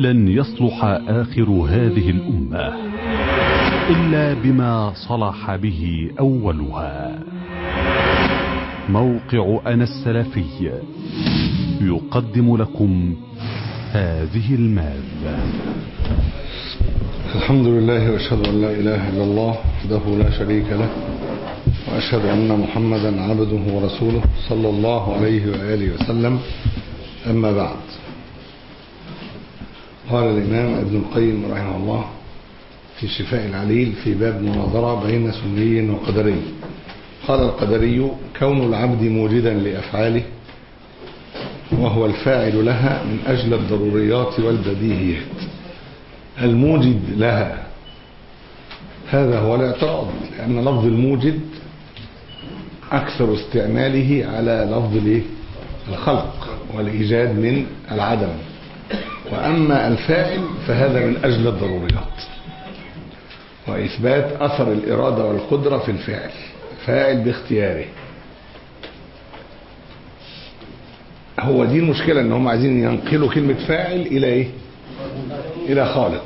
لن يصلح آخر هذه الأمة إلا بما صلح به أولها موقع أنا السلفي يقدم لكم هذه المادة الحمد لله واشهد ان لا اله الا الله وحده لا شريك له واشهد ان محمدا عبده ورسوله صلى الله عليه واله وسلم اما بعد قال الامام ابن القيم رحمه الله في شفاء العليل في باب مناظره بين سني وقدري قال القدري كون العبد موجدا لافعاله وهو الفاعل لها من اجل الضروريات والبديهيات الموجد لها هذا هو الاعتراض لأن لفظ الموجد أكثر استعماله على لفظ الخلق والإيجاد من العدم وأما الفاعل فهذا من أجل الضروريات وإثبات أثر الإرادة والقدرة في الفعل فاعل باختياره هو دي المشكلة ان هم عايزين ينقلوا كلمة فاعل الى ايه الى خالق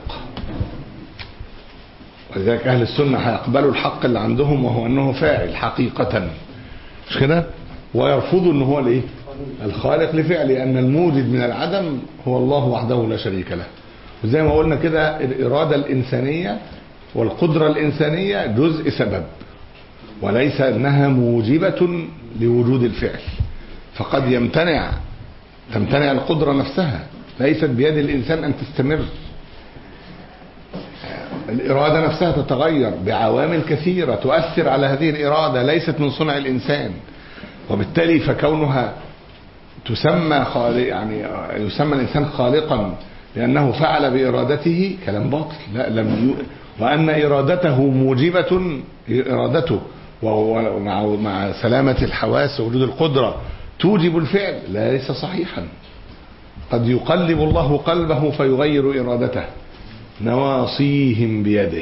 ولذلك اهل السنة هيقبلوا الحق اللي عندهم وهو انه فاعل حقيقة مش كده ويرفضوا ان هو الايه الخالق لفعل لان الموجد من العدم هو الله وحده لا شريك له وزي ما قلنا كده الارادة الانسانية والقدرة الانسانية جزء سبب وليس انها موجبة لوجود الفعل فقد يمتنع تمتنع القدرة نفسها ليست بيد الإنسان أن تستمر الإرادة نفسها تتغير بعوامل كثيرة تؤثر على هذه الإرادة ليست من صنع الإنسان وبالتالي فكونها تسمى خالق يعني يسمى الإنسان خالقا لأنه فعل بإرادته كلام باطل لا لم ي... وأن إرادته موجبة إرادته ومع مع سلامة الحواس ووجود القدرة توجب الفعل ليس صحيحا قد يقلب الله قلبه فيغير إرادته نواصيهم بيده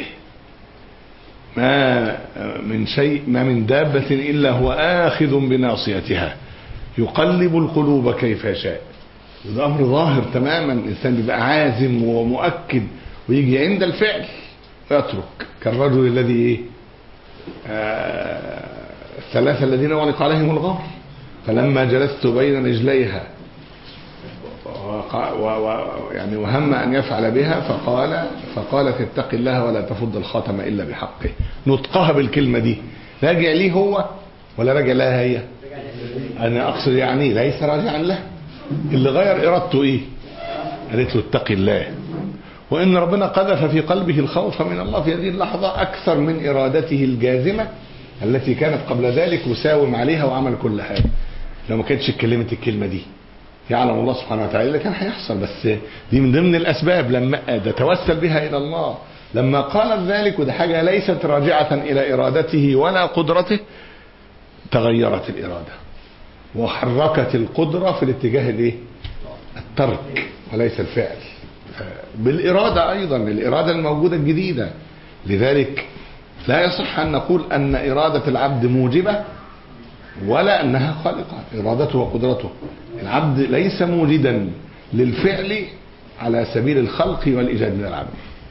ما من شيء ما من دابة إلا هو آخذ بناصيتها يقلب القلوب كيف يشاء ده أمر ظاهر تماما الإنسان بيبقى عازم ومؤكد ويجي عند الفعل ويترك كالرجل الذي إيه آه الثلاثة الذين ولق عليهم الغار فلما جلست بين رجليها و و يعني وهم ان يفعل بها فقال فقالت اتق الله ولا تفض الخاتم الا بحقه نطقها بالكلمه دي راجع ليه هو ولا راجع لها هي انا اقصد يعني ليس راجعا له اللي غير ارادته ايه قالت له اتق الله وان ربنا قذف في قلبه الخوف من الله في هذه اللحظه اكثر من ارادته الجازمه التي كانت قبل ذلك وساوم عليها وعمل كل حاجه لو ما كانتش اتكلمت الكلمه دي يعلم الله سبحانه وتعالى اللي كان هيحصل بس دي من ضمن الاسباب لما ده توسل بها الى الله لما قالت ذلك وده حاجه ليست راجعه الى ارادته ولا قدرته تغيرت الاراده وحركت القدره في الاتجاه الايه الترك وليس الفعل بالاراده ايضا الاراده الموجوده الجديده لذلك لا يصح ان نقول ان اراده العبد موجبه ولا انها خالقه ارادته وقدرته العبد ليس موجدا للفعل على سبيل الخلق والايجاد من العبد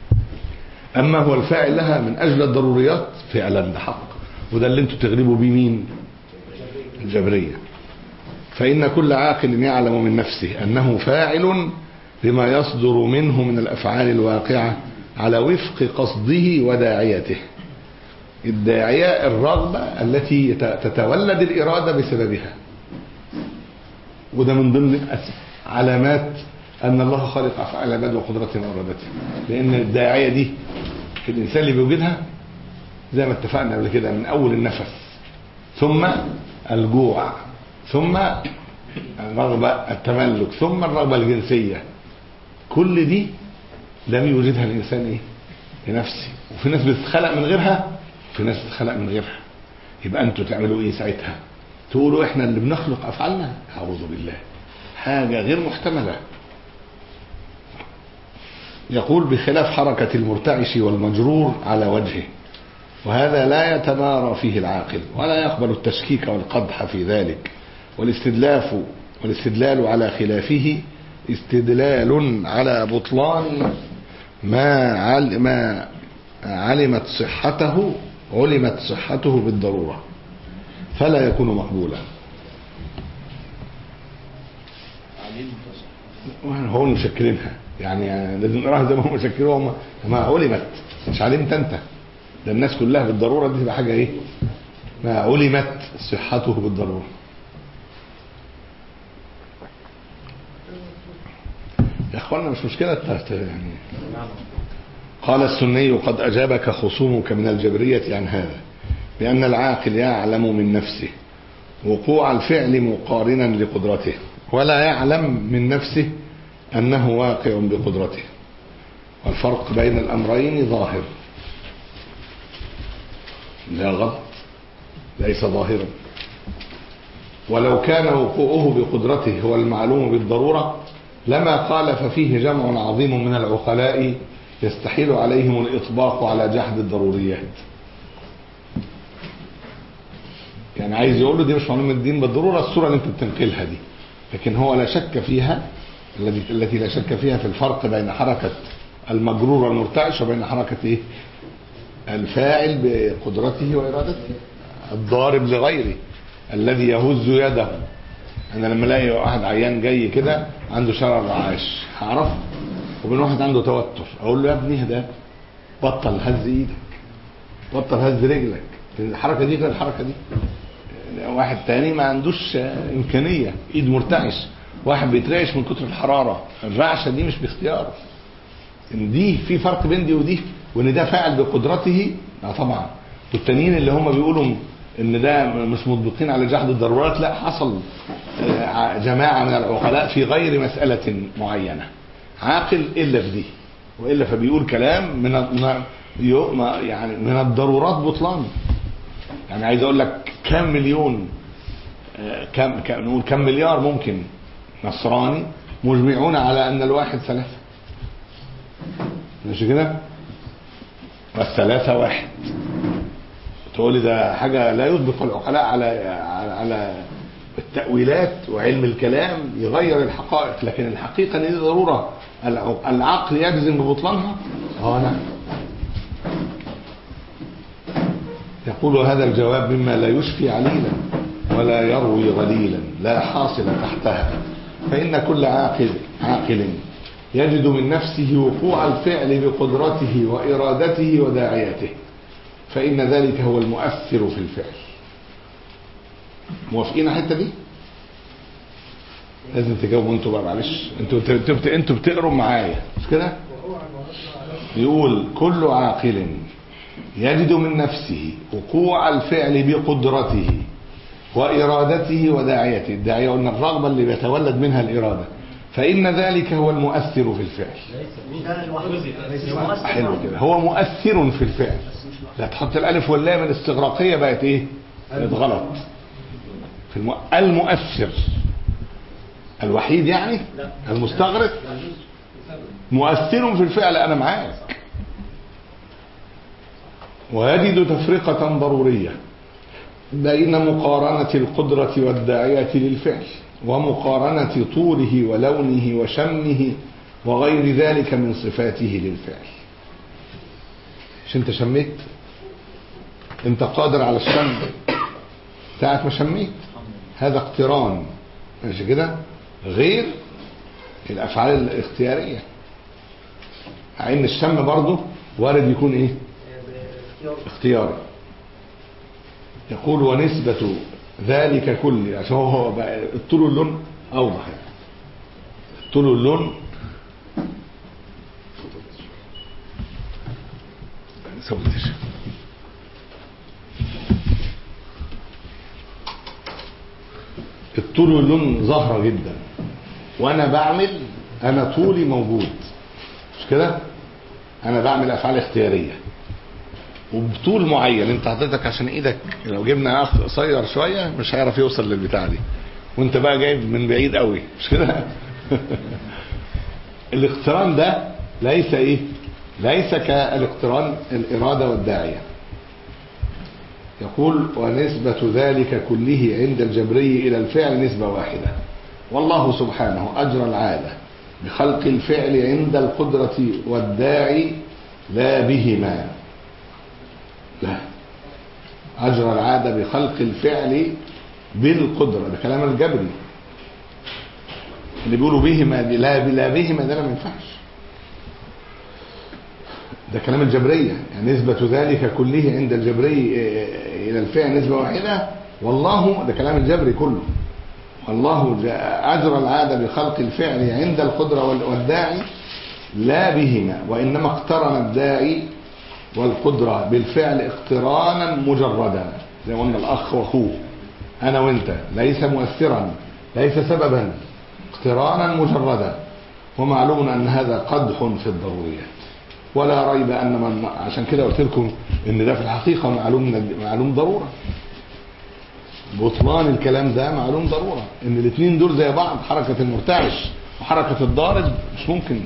اما هو الفاعل لها من اجل الضروريات فعلا ده حق وده اللي انتوا تغلبوا بيه مين الجبريه فان كل عاقل يعلم من نفسه انه فاعل لما يصدر منه من الافعال الواقعه على وفق قصده وداعيته الداعية الرغبة التي تتولد الإرادة بسببها وده من ضمن علامات أن الله خالق أفعال العباد وقدرته وإرادته لأن الداعية دي في الإنسان اللي بيوجدها زي ما اتفقنا قبل كده من أول النفس ثم الجوع ثم الرغبة التملك ثم الرغبة الجنسية كل دي لم يوجدها الإنسان إيه لنفسه وفي ناس بتتخلق من غيرها في ناس بتتخلق من غيرها يبقى انتوا تعملوا ايه ساعتها تقولوا احنا اللي بنخلق افعالنا اعوذ بالله حاجه غير محتمله يقول بخلاف حركه المرتعش والمجرور على وجهه وهذا لا يتمارى فيه العاقل ولا يقبل التشكيك والقدح في ذلك والاستدلاف والاستدلال على خلافه استدلال على بطلان ما عل ما علمت صحته علمت صحته بالضرورة فلا يكون مقبولا هو مشكلينها يعني لازم نقراها زي ما هم مشكلوها هم ما علمت مش علمت انت ده الناس كلها بالضروره دي تبقى حاجه ايه ما علمت صحته بالضروره يا اخوانا مش مشكله الت- يعني قال السني قد اجابك خصومك من الجبريه عن هذا بان العاقل يعلم من نفسه وقوع الفعل مقارنا لقدرته ولا يعلم من نفسه انه واقع بقدرته والفرق بين الامرين ظاهر لا غلط ليس ظاهرا ولو كان وقوعه بقدرته هو المعلوم بالضروره لما قال ففيه جمع عظيم من العقلاء يستحيل عليهم الاطباق على جحد الضروريات يعني عايز يقول له دي مش معلومه الدين بالضروره الصوره اللي انت بتنقلها دي لكن هو لا شك فيها الذي التي لا شك فيها في الفرق بين حركه المجرور والمرتعش وبين حركه ايه؟ الفاعل بقدرته وارادته الضارب لغيره الذي يهز يده انا لما الاقي واحد عيان جاي كده عنده شلل رعاش هعرفه وبين واحد عنده توتر اقول له يا ابني اهدى بطل هز ايدك بطل هز رجلك الحركه دي غير الحركه دي واحد تاني ما عندوش امكانيه ايد مرتعش واحد بيترعش من كتر الحراره الرعشه دي مش باختياره ان دي في فرق بين دي ودي وان ده فاعل بقدرته اه طبعا والتانيين اللي هم بيقولوا ان ده مش مطبقين على جحد الضرورات لا حصل آه، جماعه من العقلاء في غير مساله معينه عاقل الا في دي والا فبيقول كلام من من- يو- ما- يعني من الضرورات بطلان يعني عايز اقول لك كم مليون آه، كم كم- نقول كم مليار ممكن نصراني مجمعون على ان الواحد ثلاثه مش كده والثلاثه واحد تقول لي ده حاجه لا يطبق العقلاء على على, على التاويلات وعلم الكلام يغير الحقائق لكن الحقيقه ان دي ضروره الع- العقل يجزم ببطلانها اه نعم يقول هذا الجواب مما لا يشفي عليلا ولا يروي غليلا لا حاصل تحتها فإن كل عاقل عاقل يجد من نفسه وقوع الفعل بقدرته وإرادته وداعيته فإن ذلك هو المؤثر في الفعل موافقين على الحتة دي؟ لازم تجاوبوا انتوا بقى معلش انتوا انتوا انتوا بتقروا معايا مش كده؟ يقول كل عاقل يجد من نفسه وقوع الفعل بقدرته وإرادته وداعيته الداعية قلنا الرغبة اللي بيتولد منها الإرادة فإن ذلك هو المؤثر في الفعل حلو كده هو مؤثر في الفعل لا تحط الألف واللام الاستغراقية بقت إيه بقت غلط في الم... المؤثر الوحيد يعني المستغرق مؤثر في الفعل أنا معاك ويجد تفرقة ضرورية بين مقارنة القدرة والداعية للفعل ومقارنة طوله ولونه وشمه وغير ذلك من صفاته للفعل مش انت شميت انت قادر على الشم ساعة ما شميت هذا اقتران ماشي كده غير الافعال الاختيارية مع ان الشم برضه وارد يكون ايه اختياري يقول ونسبة ذلك كله عشان هو بقى الطول واللون أوضح يعني الطول واللون سويتش الطول واللون ظاهرة جدا وأنا بعمل أنا طولي موجود مش كده؟ أنا بعمل أفعال اختيارية وبطول معين انت حضرتك عشان ايدك لو جبنا اخ قصير شويه مش هيعرف يوصل للبتاع دي وانت بقى جايب من بعيد قوي مش كده الاقتران ده ليس ايه ليس كالاقتران الاراده والداعيه يقول ونسبة ذلك كله عند الجبري إلى الفعل نسبة واحدة والله سبحانه أجرى العادة بخلق الفعل عند القدرة والداعي لا بهما لا أجرى العادة بخلق الفعل بالقدرة ده كلام الجبري اللي بيقولوا بهما دي لا لا بهما ده ما ينفعش ده كلام الجبرية يعني نسبة ذلك كله عند الجبري إلى الفعل نسبة واحدة والله ده كلام الجبري كله والله أجرى العادة بخلق الفعل عند القدرة والداعي لا بهما وإنما اقترن الداعي والقدرة بالفعل اقترانا مجردا زي ما قلنا الأخ وأخوه أنا وأنت ليس مؤثرا ليس سببا اقترانا مجردا ومعلوم أن هذا قدح في الضروريات ولا ريب أن من عشان كده قلت لكم إن ده في الحقيقة معلوم معلوم ضرورة بطلان الكلام ده معلوم ضرورة إن الاثنين دول زي بعض حركة المرتعش وحركة الضارب مش ممكن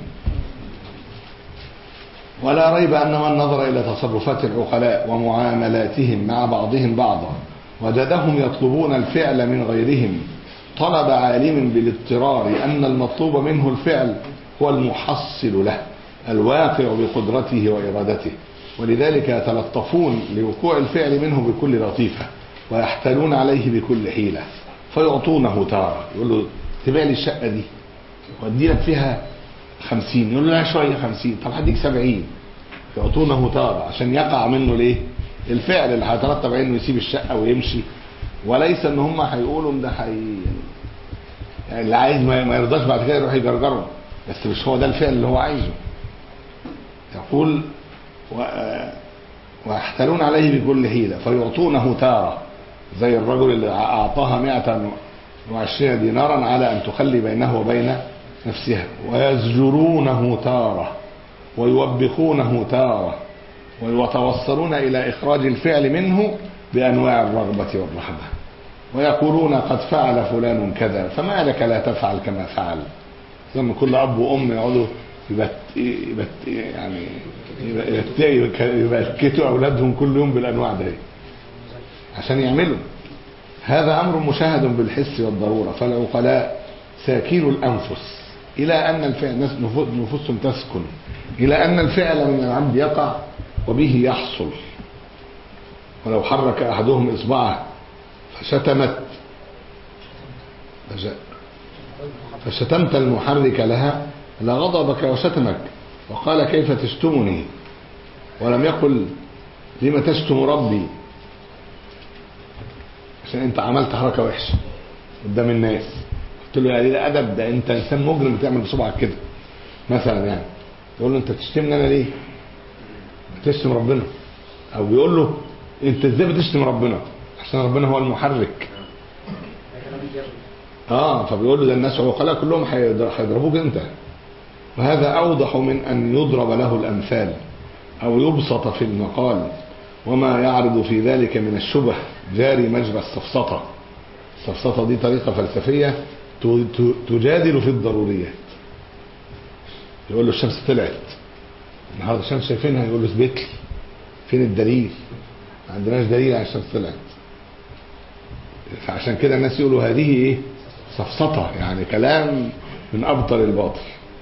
ولا ريب أن من نظر إلى تصرفات العقلاء ومعاملاتهم مع بعضهم بعضا وجدهم يطلبون الفعل من غيرهم طلب عالم بالاضطرار أن المطلوب منه الفعل هو المحصل له الواقع بقدرته وإرادته ولذلك يتلطفون لوقوع الفعل منه بكل لطيفة ويحتالون عليه بكل حيلة فيعطونه تارة يقول له تبيع لي الشقة دي وادي لك فيها خمسين يقول له لا شوية خمسين طب هديك سبعين يعطونه تارة عشان يقع منه ليه الفعل اللي هيترتب عليه انه يسيب الشقة ويمشي وليس ان هم هيقولوا ان ده حي... يعني اللي عايز ما يرضاش بعد كده يروح يجرجره بس مش هو ده الفعل اللي هو عايزه يقول و... ويحتلون عليه بكل حيلة فيعطونه تارة زي الرجل اللي أعطاها 120 دينارا على أن تخلي بينه وبين نفسها ويزجرونه تارة ويوبخونه تارة ويتوصلون إلى إخراج الفعل منه بأنواع الرغبة والرهبة ويقولون قد فعل فلان كذا فما لك لا تفعل كما فعل لما كل أب وأم يقعدوا يبت يبت يعني يبكتوا أولادهم كل يوم بالأنواع ده عشان يعملوا هذا أمر مشاهد بالحس والضرورة فالعقلاء ساكين الأنفس إلى أن الفعل نفوسهم تسكن إلى أن الفعل من العبد يقع وبه يحصل ولو حرك أحدهم إصبعه فشتمت فشتمت المحرك لها لغضبك وشتمك وقال كيف تشتمني ولم يقل لم تشتم ربي عشان انت عملت حركة وحشة قدام الناس قلت له يعني ده ادب ده انت انسان مجرم بتعمل بصبعك كده مثلا يعني يقول له انت بتشتمني انا ليه بتشتم ربنا او بيقول له انت ازاي بتشتم ربنا عشان ربنا هو المحرك اه فبيقول له ده الناس عقلاء كلهم هيضربوك انت وهذا اوضح من ان يضرب له الامثال او يبسط في المقال وما يعرض في ذلك من الشبه جاري مجرى السفسطة السفسطة دي طريقة فلسفية تجادل في الضروريات يقول له الشمس طلعت النهارده الشمس شايفينها يقول له اثبت لي فين الدليل ما عندناش دليل على الشمس طلعت فعشان كده الناس يقولوا هذه ايه سفسطة يعني كلام من ابطل الباطل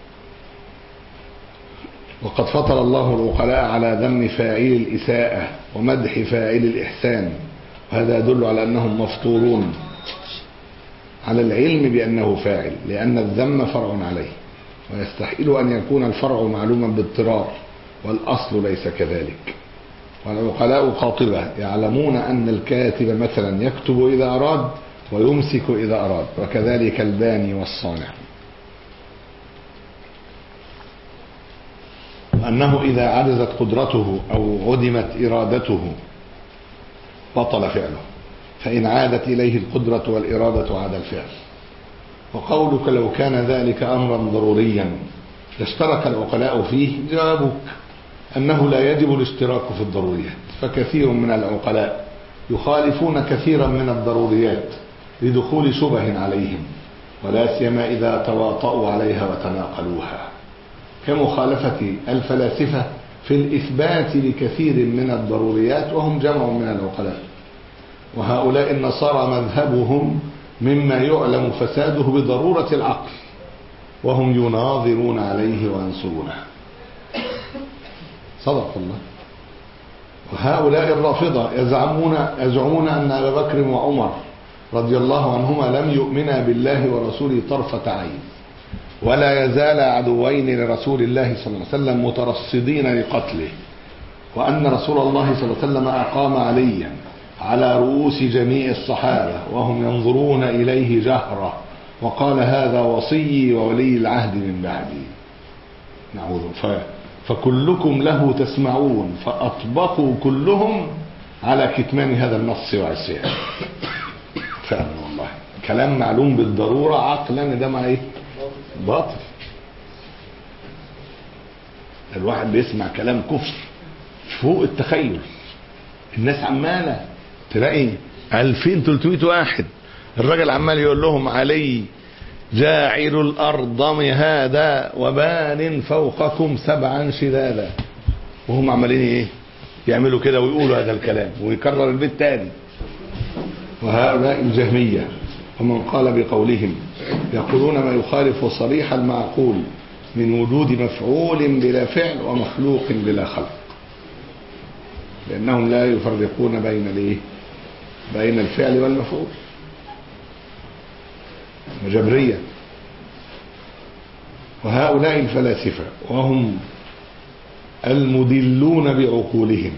وقد فطر الله العقلاء على ذم فاعل الإساءة ومدح فاعل الإحسان وهذا يدل على أنهم مفطورون على العلم بأنه فاعل لأن الذم فرع عليه ويستحيل أن يكون الفرع معلوما باضطرار والأصل ليس كذلك والعقلاء قاطبة يعلمون أن الكاتب مثلا يكتب إذا أراد ويمسك إذا أراد وكذلك الباني والصانع أنه إذا عجزت قدرته أو عدمت إرادته بطل فعله فإن عادت إليه القدرة والإرادة عاد الفعل وقولك لو كان ذلك أمرا ضروريا لاشترك العقلاء فيه جوابك أنه لا يجب الاشتراك في الضروريات فكثير من العقلاء يخالفون كثيرا من الضروريات لدخول شبه عليهم ولا سيما إذا تواطؤوا عليها وتناقلوها كمخالفة الفلاسفة في الإثبات لكثير من الضروريات وهم جمع من العقلاء وهؤلاء النصارى مذهبهم مما يعلم فساده بضرورة العقل وهم يناظرون عليه وينصرونه صدق الله وهؤلاء الرافضة يزعمون يزعمون أن أبا بكر وعمر رضي الله عنهما لم يؤمنا بالله ورسوله طرفة عين ولا يزال عدوين لرسول الله صلى الله عليه وسلم مترصدين لقتله وأن رسول الله صلى الله عليه وسلم أقام عليا على رؤوس جميع الصحابة وهم ينظرون إليه جهرة وقال هذا وصي وولي العهد من بعدي نعوذ ف... فكلكم له تسمعون فأطبقوا كلهم على كتمان هذا النص وعصيانه فعلا والله كلام معلوم بالضرورة عقلا ان ده مع ايه باطل الواحد بيسمع كلام كفر فوق التخيل الناس عمالة تلاقي 2300 واحد الراجل عمال يقول لهم علي جاعل الأرض مهادا وبان فوقكم سبعا شدادا وهم عمالين ايه يعملوا كده ويقولوا هذا الكلام ويكرر البيت تاني وهؤلاء الجهمية ومن قال بقولهم يقولون ما يخالف صريح المعقول من وجود مفعول بلا فعل ومخلوق بلا خلق لأنهم لا يفرقون بين الايه بين الفعل والمفعول جبرية وهؤلاء الفلاسفة وهم المدلون بعقولهم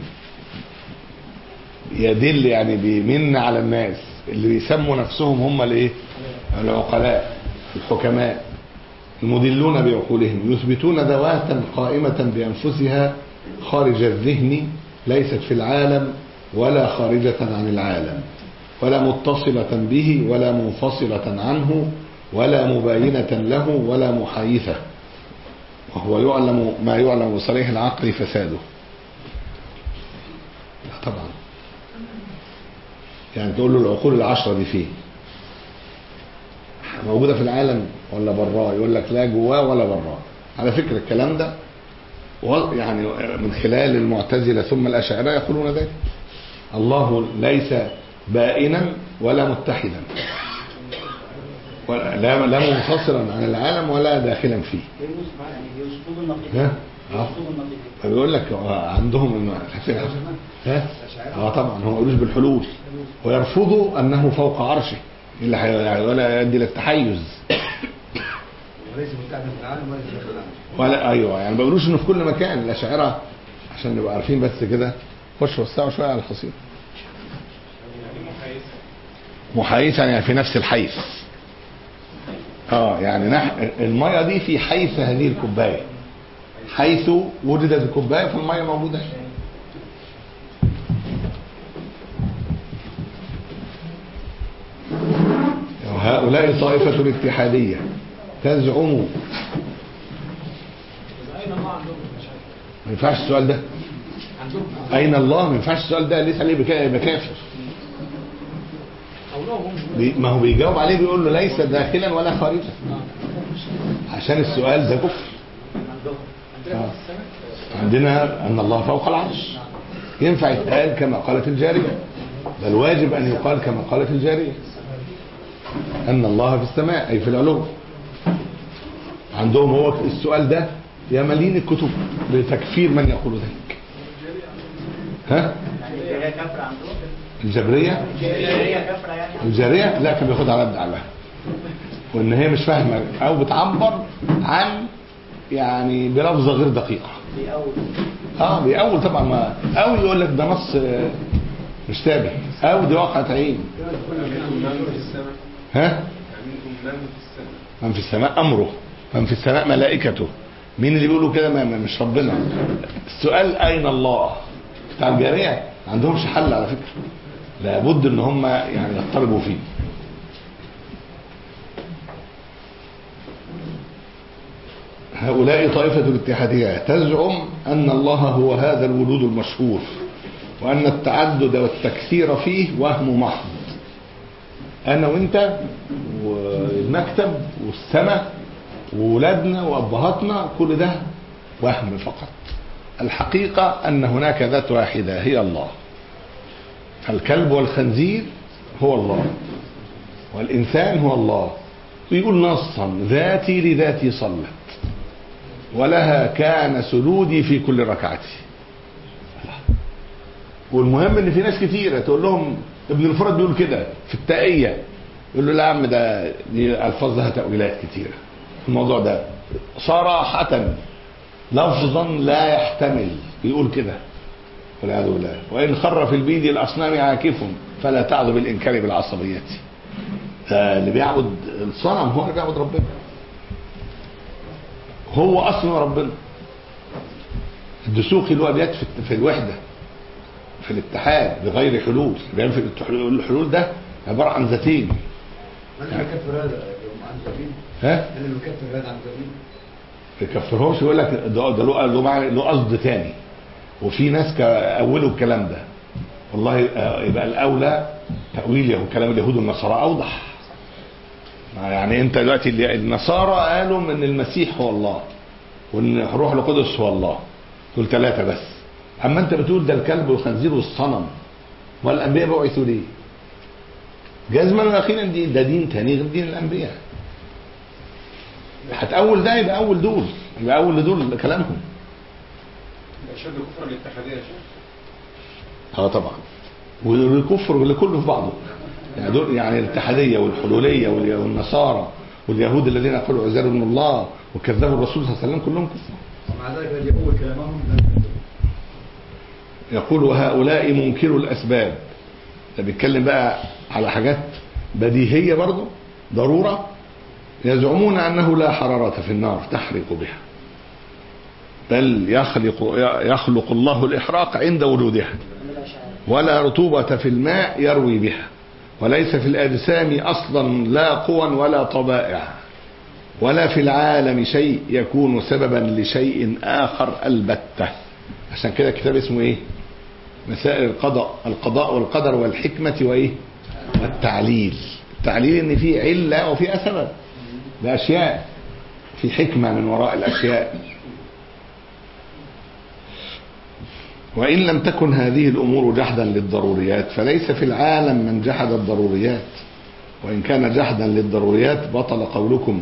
يدل يعني بيمن على الناس اللي بيسموا نفسهم هم الايه العقلاء الحكماء المدلون بعقولهم يثبتون ذواتا قائمة بأنفسها خارج الذهن ليست في العالم ولا خارجة عن العالم ولا متصلة به ولا منفصلة عنه ولا مباينة له ولا محايثة وهو يعلم ما يعلم بصريح العقل فساده لا طبعا يعني تقول له العقول العشرة دي فين موجودة في العالم ولا براه يقول لك لا جواه ولا براه على فكرة الكلام ده يعني من خلال المعتزلة ثم الأشاعرة يقولون ذلك الله ليس بائنا ولا متحدا ولا لا لا منفصلا عن العالم ولا داخلا فيه ها اه بيقول لك عندهم ها اه طبعا هم ما يقولوش بالحلول ويرفضوا انه فوق عرشه اللي ولا يؤدي للتحيز وليس متعدد في العالم وليس داخل العالم ولا ايوه يعني ما بيقولوش انه في كل مكان الاشاعره عشان نبقى عارفين بس كده خش وسعوا شويه على الحصير محايثا يعني في نفس الحيث اه يعني نح... الميه دي في حيث هذه الكوبايه حيث وجدت الكوبايه فالميه موجوده وهؤلاء طائفة الاتحادية تزعم ما ينفعش السؤال ده أين الله ما ينفعش السؤال ده ليس عليه بكا- يبقى كافر بي- ما هو بيجاوب عليه بيقول له ليس داخلا ولا خارجا عشان السؤال ده كفر آه. عندنا أن الله فوق العرش ينفع يتقال كما قالت الجارية بل واجب أن يقال كما قالت الجارية أن الله في السماء أي في العلو عندهم هو السؤال ده يا مليين الكتب لتكفير من يقول ذلك ها الجارية كافرة عندهم الجبرية الجارية كافرة يعني الجارية لا كان بياخدها رد عليها وان هي مش فاهمة او بتعبر عن يعني بلفظة غير دقيقة في أول اه بيأول طبعا ما او يقول لك ده نص آه، مش تابع او دي واقعة عين ها من في السماء امره من في السماء ملائكته مين اللي بيقولوا كده ما ما- مش ربنا السؤال اين الله بتاع الجارية ما عندهمش حل على فكرة لابد ان هم يعني يضطربوا فيه هؤلاء طائفة الاتحادية تزعم أن الله هو هذا الوجود المشهور وأن التعدد والتكثير فيه وهم محض أنا وأنت والمكتب والسماء وولادنا وأبهاتنا كل ده وهم فقط الحقيقة أن هناك ذات واحدة هي الله الكلب والخنزير هو الله والإنسان هو الله ويقول نصا ذاتي لذاتي صلت ولها كان سجودي في كل ركعتي والمهم ان في ناس كتيرة تقول لهم ابن الفرد بيقول كده في التائية يقول له لا يا عم ده دي الفاظ لها تأويلات كتيرة الموضوع ده صراحة لفظا لا يحتمل بيقول كده والعياذ بالله وان خر في البيد الاصنام عاكف فلا تعد بالانكار بالعصبيه ده اللي بيعبد الصنم هو اللي بيعبد ربنا هو اصلا ربنا الدسوقي اللي هو بيد في في الوحده في الاتحاد بغير حلول بيعمل في الحلول الحلول ده عباره عن ذاتين من اللي يكفر هذا عن جبين ها من اللي يكفر هذا عن جبين ما يكفرهمش يقول لك ده ده له له معنى- له قصد تاني وفي ناس كأولوا الكلام ده والله آه، يبقى الأولى تأويل يهو- كلام اليهود والنصارى أوضح ما يعني أنت دلوقتي اللي- النصارى قالوا إن المسيح هو الله وإن روح القدس هو الله دول ثلاثة بس أما أنت بتقول ده الكلب والخنزير والصنم والأنبياء بعثوا ليه؟ جزما ويقينا دي ده دين تاني غير دين الأنبياء هتأول ده يبقى أول دول يبقى أول دول كلامهم اشد كفرا الاتحاديه يا شيخ اه طبعا والكفر واللي كله في بعضه يعني دول يعني الاتحاديه والحلوليه والي- والنصارى واليهود الذين قالوا عزير ابن الله وكذبوا الرسول صلى الله عليه وسلم كلهم كفر ومع ذلك الذي يقول كلامهم يقول وهؤلاء منكروا الاسباب ده بيتكلم بقى على حاجات بديهيه برضه ضروره يزعمون انه لا حراره في النار تحرق بها بل يخلق يخلق الله الاحراق عند وجودها ولا رطوبة في الماء يروي بها وليس في الأجسام أصلا لا قوى ولا طبائع ولا في العالم شيء يكون سببا لشيء آخر البتة عشان كده كتاب اسمه ايه مسائل القضاء القضاء والقدر والحكمة وايه والتعليل التعليل ان في علة وفي سبب لأشياء في حكمة من وراء الأشياء وإن لم تكن هذه الأمور جحدا للضروريات فليس في العالم من جحد الضروريات وإن كان جحدا للضروريات بطل قولكم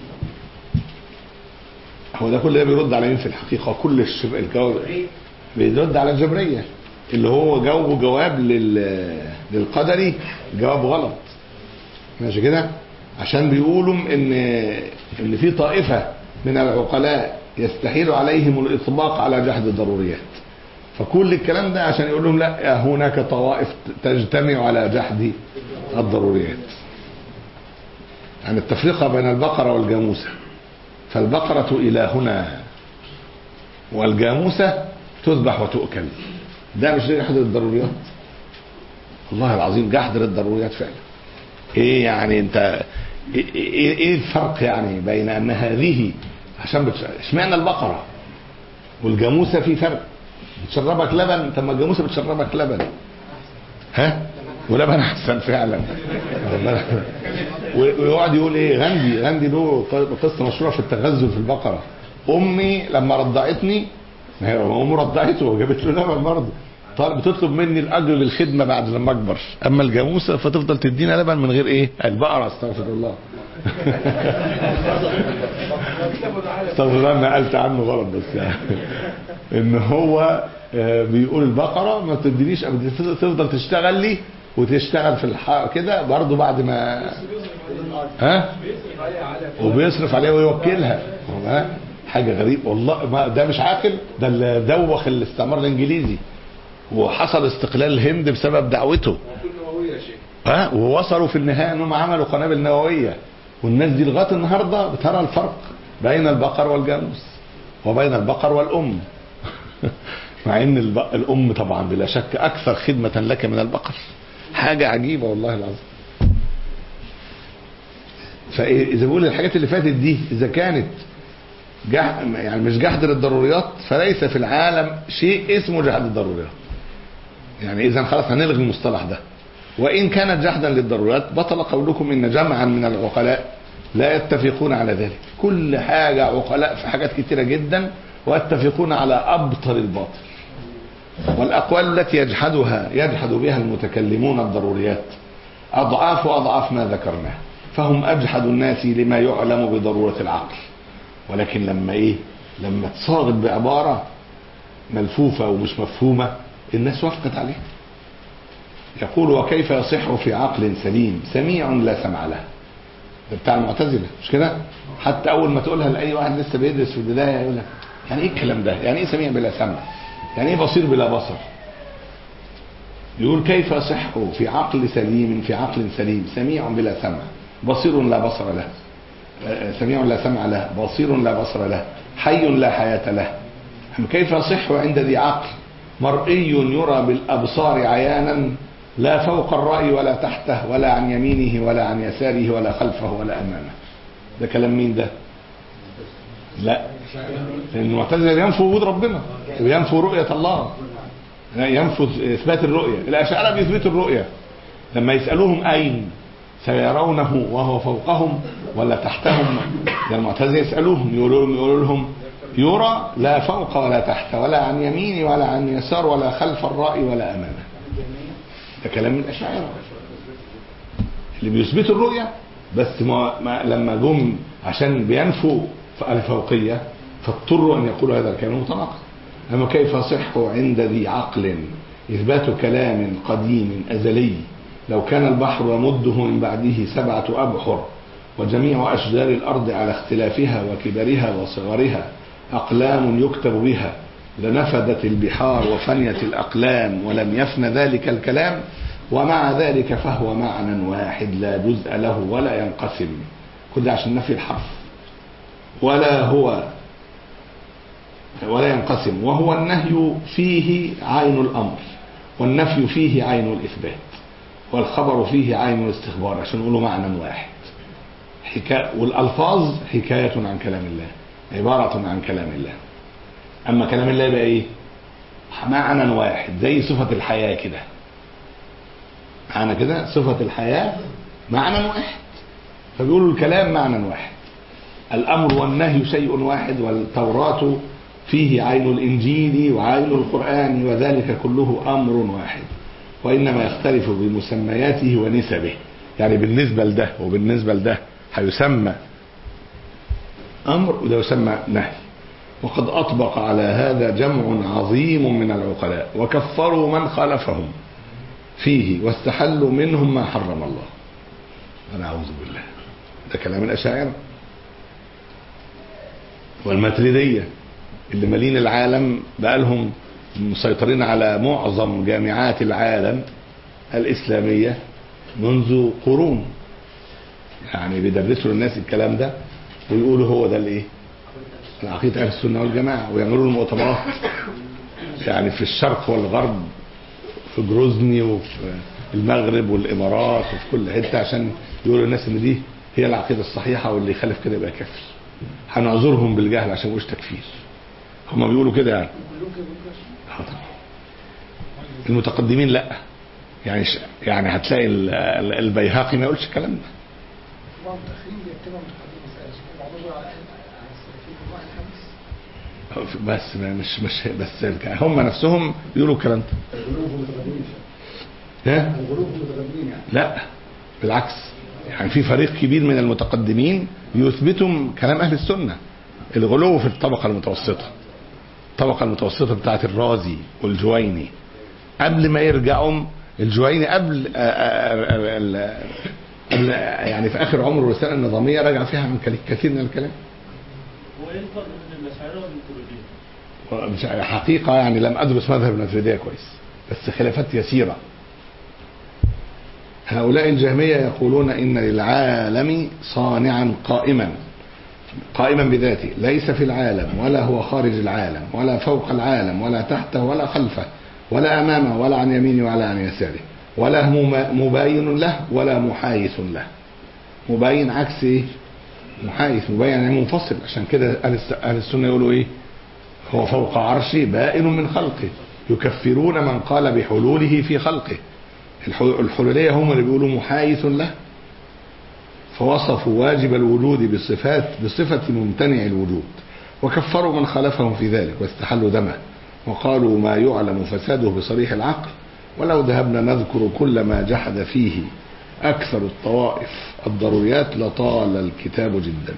هو ده كل ده بيرد على مين في الحقيقة كل الشب... الجواب بيرد على الجبرية اللي هو جاوبوا جواب لل... للقدري جواب غلط ماشي كده عشان بيقولوا ان ان في طائفة من العقلاء يستحيل عليهم الإطلاق على جحد الضروريات فكل الكلام ده عشان يقول لهم لا هناك طوائف تجتمع على جحد الضروريات يعني التفرقة بين البقرة والجاموسة فالبقرة إلهنا والجاموسة تذبح وتؤكل ده مش جحد الضروريات والله العظيم جحد الضروريات فعلا ايه يعني انت ايه, إيه, إيه الفرق يعني بين ان هذه عشان بتش... اشمعنى البقرة والجاموسة في فرق بتشربك لبن طب ما الجاموسه بتشربك لبن ها ولبن احسن فعلا ويقعد يقول ايه غاندي غاندي له قصه مشهوره في التغزل في البقره امي لما رضعتني ما هي امه رضعته وجابت له لبن برضه طالب بتطلب مني الاجر للخدمه بعد لما اكبر اما الجاموسه فتفضل تدينا لبن من غير ايه البقره استغفر الله استغفر الله انا قلت عنه غلط بس يعني ان هو بيقول البقره ما تدينيش تفضل تشتغل لي وتشتغل في الحق كده برضه بعد ما ها وبيصرف عليها ويوكلها ها حاجه غريبه والله ما ده مش عاقل ده اللي دوخ الاستعمار الانجليزي وحصل استقلال الهند بسبب دعوته ها ووصلوا في النهايه انهم عملوا قنابل نوويه والناس دي لغايه النهارده بترى الفرق بين البقر والجاموس وبين البقر والام مع ان الام طبعا بلا شك اكثر خدمه لك من البقر حاجه عجيبه والله العظيم فاذا بقول الحاجات اللي فاتت دي اذا كانت جح يعني مش جحد للضروريات فليس في العالم شيء اسمه جحد الضروريات يعني اذا خلاص هنلغي المصطلح ده وان كانت جحدا للضروريات بطل قولكم ان جمعا من العقلاء لا يتفقون على ذلك كل حاجه عقلاء في حاجات كتيره جدا ويتفقون على ابطل الباطل والاقوال التي يجحدها يجحد بها المتكلمون الضروريات اضعاف واضعاف ما ذكرناه فهم أجحد الناس لما يعلم بضرورة العقل ولكن لما إيه لما تصاغت بعبارة ملفوفة ومش مفهومة الناس وافقت عليها يقول وكيف يصح في عقل سليم سميع لا سمع له ده بتاع المعتزلة مش كده حتى أول ما تقولها لأي واحد لسه بيدرس في البداية يقول لك يعني إيه الكلام ده يعني إيه سميع بلا سمع يعني إيه بصير بلا بصر يقول كيف يصح في عقل سليم في عقل سليم سميع بلا سمع بصير لا بصر له آه، سميع لا سمع له بصير لا بصر له حي لا حياة له كيف يصح عند ذي عقل مرئي يرى بالأبصار عيانا لا فوق الرأي ولا تحته ولا عن يمينه ولا عن يساره ولا خلفه ولا أمامه ده كلام مين ده لا لأن المعتزلة ينفوا وجود ربنا وينفوا رؤية الله ينفوا إثبات الرؤية الأشاعرة بيثبتوا الرؤية لما يسألوهم أين سيرونه وهو فوقهم ولا تحتهم ده المعتزلة يسألوهم يقولوا لهم يقولوا لهم يرى لا فوق ولا تحت ولا عن يمين ولا عن يسار ولا خلف الرأي ولا أمامه ده كلام من الأشاعرة اللي بيثبتوا الرؤية بس ما, ما لما جم عشان بينفوا الفوقية فاضطروا أن يقولوا هذا الكلام متناقض أما كيف يصح عند ذي عقل إثبات كلام قديم أزلي لو كان البحر يمده من بعده سبعة أبحر وجميع أشجار الأرض على اختلافها وكبرها وصغرها أقلام يكتب بها لنفدت البحار وفنيت الأقلام ولم يفن ذلك الكلام ومع ذلك فهو معنى واحد لا جزء له ولا ينقسم كل ده عشان نفي الحرف ولا هو ولا ينقسم وهو النهي فيه عين الأمر والنفي فيه عين الإثبات والخبر فيه عين الاستخبار عشان نقوله معنى واحد حكاية والألفاظ حكاية عن كلام الله عبارة عن كلام الله أما كلام الله يبقى إيه معنى واحد زي صفة الحياة كده معنى كده صفة الحياة معنى واحد فبيقولوا الكلام معنى واحد الأمر والنهي شيء واحد والتوراة فيه عين الإنجيل وعين القرآن وذلك كله أمر واحد وإنما يختلف بمسمياته ونسبه يعني بالنسبة لده وبالنسبة لده هيسمى أمر وده يسمى نهي وقد أطبق على هذا جمع عظيم من العقلاء وكفروا من خالفهم فيه واستحلوا منهم ما حرم الله أنا أعوذ بالله ده كلام الأشاعرة والماتريدية اللي مالين العالم بقالهم مسيطرين على معظم جامعات العالم الإسلامية منذ قرون يعني بيدرسوا للناس الكلام ده ويقولوا هو ده الايه العقيدة أهل السنة والجماعة ويعملوا المؤتمرات يعني في الشرق والغرب في جروزني وفي المغرب والإمارات وفي كل حتة عشان يقولوا للناس إن دي هي العقيدة الصحيحة واللي يخالف كده يبقى كافر هنعذرهم بالجهل عشان مش تكفير هم بيقولوا كده يعني آه طبعا. المتقدمين لا يعني ش... يعني هتلاقي ال- ال- البيهقي ما يقولش الكلام ده بعض المتأخرين بيتبعوا متقدم مسألة بعضهم على على السلفيين الله الحديث بس ما- مش مش بس الك- هم نفسهم يقولوا الكلام ده الغلو في المتقدمين يا شيخ. ها الغلو في المتقدمين يعني لا بالعكس يعني في فريق كبير من المتقدمين يثبتوا كلام اهل السنه الغلو في الطبقه المتوسطه الطبقه المتوسطه بتاعت الرازي والجويني قبل ما يرجعوا الجويني قبل آه، آه، آه، ال- قبل يعني في اخر عمره الرساله النظاميه رجع فيها عن كل- كثير من الكلام هو ايه الفرق بين الاشاعره والماتريديه؟ مش حقيقة يعني لم أدرس مذهب النفردية كويس بس خلافات يسيرة هؤلاء الجهمية يقولون إن للعالم صانعا قائما قائما بذاته ليس في العالم ولا هو خارج العالم ولا فوق العالم ولا تحته ولا خلفه ولا أمامه ولا عن يمينه ولا عن يساره ولا مم- مباين له ولا محايث له مباين عكس ايه محايث مباين يعني منفصل عشان كده أهل الس- أهل السنة يقولوا ايه هو فوق عرشه بائن من خلقه يكفرون من قال بحلوله في خلقه الح- الحلولية هم اللي بيقولوا محايث له فوصفوا واجب الوجود بصفات بصفة ممتنع الوجود وكفروا من خالفهم في ذلك واستحلوا دمه وقالوا ما يعلم فساده بصريح العقل ولو ذهبنا نذكر كل ما جحد فيه أكثر الطوائف الضروريات لطال الكتاب جدا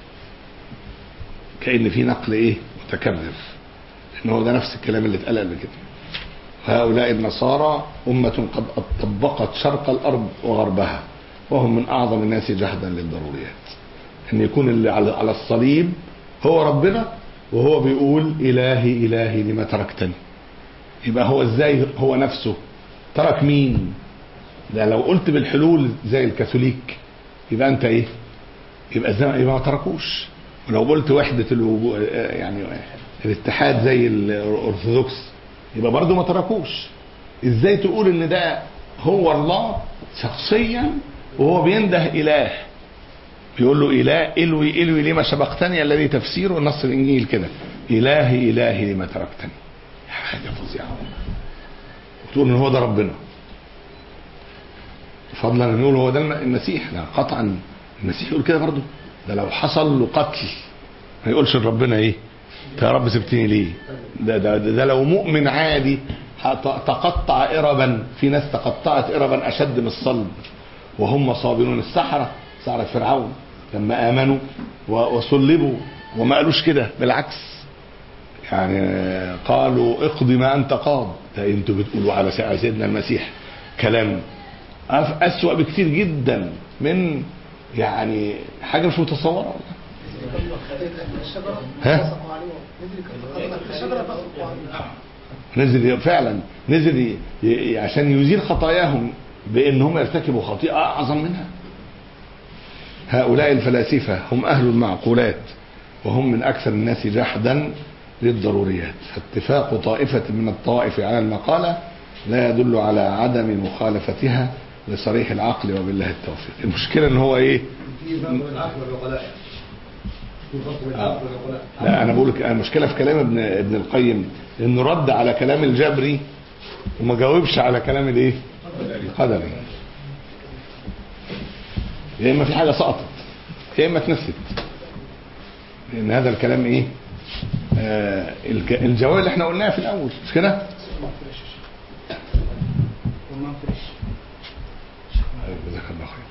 كأن في نقل إيه متكرر إن هو ده نفس الكلام اللي اتقال قبل كده هؤلاء النصارى أمة قد طبقت شرق الأرض وغربها وهم من أعظم الناس جهدا للضروريات أن يكون اللي على على الصليب هو ربنا وهو بيقول إلهي إلهي لما تركتني يبقى هو ازاي هو نفسه ترك مين ده لو قلت بالحلول زي الكاثوليك يبقى انت ايه يبقى زي يبقى ما تركوش ولو قلت وحدة الوجود يعني الاتحاد زي الارثوذكس يبقى برضه ما تركوش ازاي تقول ان ده هو الله شخصيا وهو بينده اله بيقول له اله الوي الوي لما سبقتني الذي تفسيره نص الانجيل كده الهي الهي لما تركتني حاجه فظيعه وتقول ان هو ده ربنا فضلا ان يقول هو ده المسيح لا قطعا المسيح يقول كده برضه ده لو حصل له قتل ما يقولش لربنا ايه انت يا رب سبتني ليه ده ده, ده, ده لو مؤمن عادي تقطع إربا في ناس تقطعت إربا أشد من الصلب وهم صابرون السحرة سحرة فرعون لما آمنوا وصلبوا وما قالوش كده بالعكس يعني قالوا اقضي ما أنت قاض ده انتوا بتقولوا على سيدنا المسيح كلام أسوأ بكتير جدا من يعني حاجة مش متصورة ها؟ نزل فعلا نزل ي- ي- عشان يزيل خطاياهم بان هم يرتكبوا خطيئه اعظم منها هؤلاء الفلاسفه هم اهل المعقولات وهم من اكثر الناس جحدا للضروريات فاتفاق طائفه من الطوائف على المقاله لا يدل على عدم مخالفتها لصريح العقل وبالله التوفيق المشكله ان هو ايه في فرق بين العقل والعقلاء في فرق بين آه. العقل والعقلاء لا انا بقول لك المشكله في كلام ابن ابن القيم انه رد على كلام الجبري وما جاوبش على كلام الايه القدري يا اما في حاجه سقطت يا اما اتنست لان هذا الكلام ايه آه الج- الجواب اللي احنا قلناه في الاول مش كده أيوة، جزاك الله خير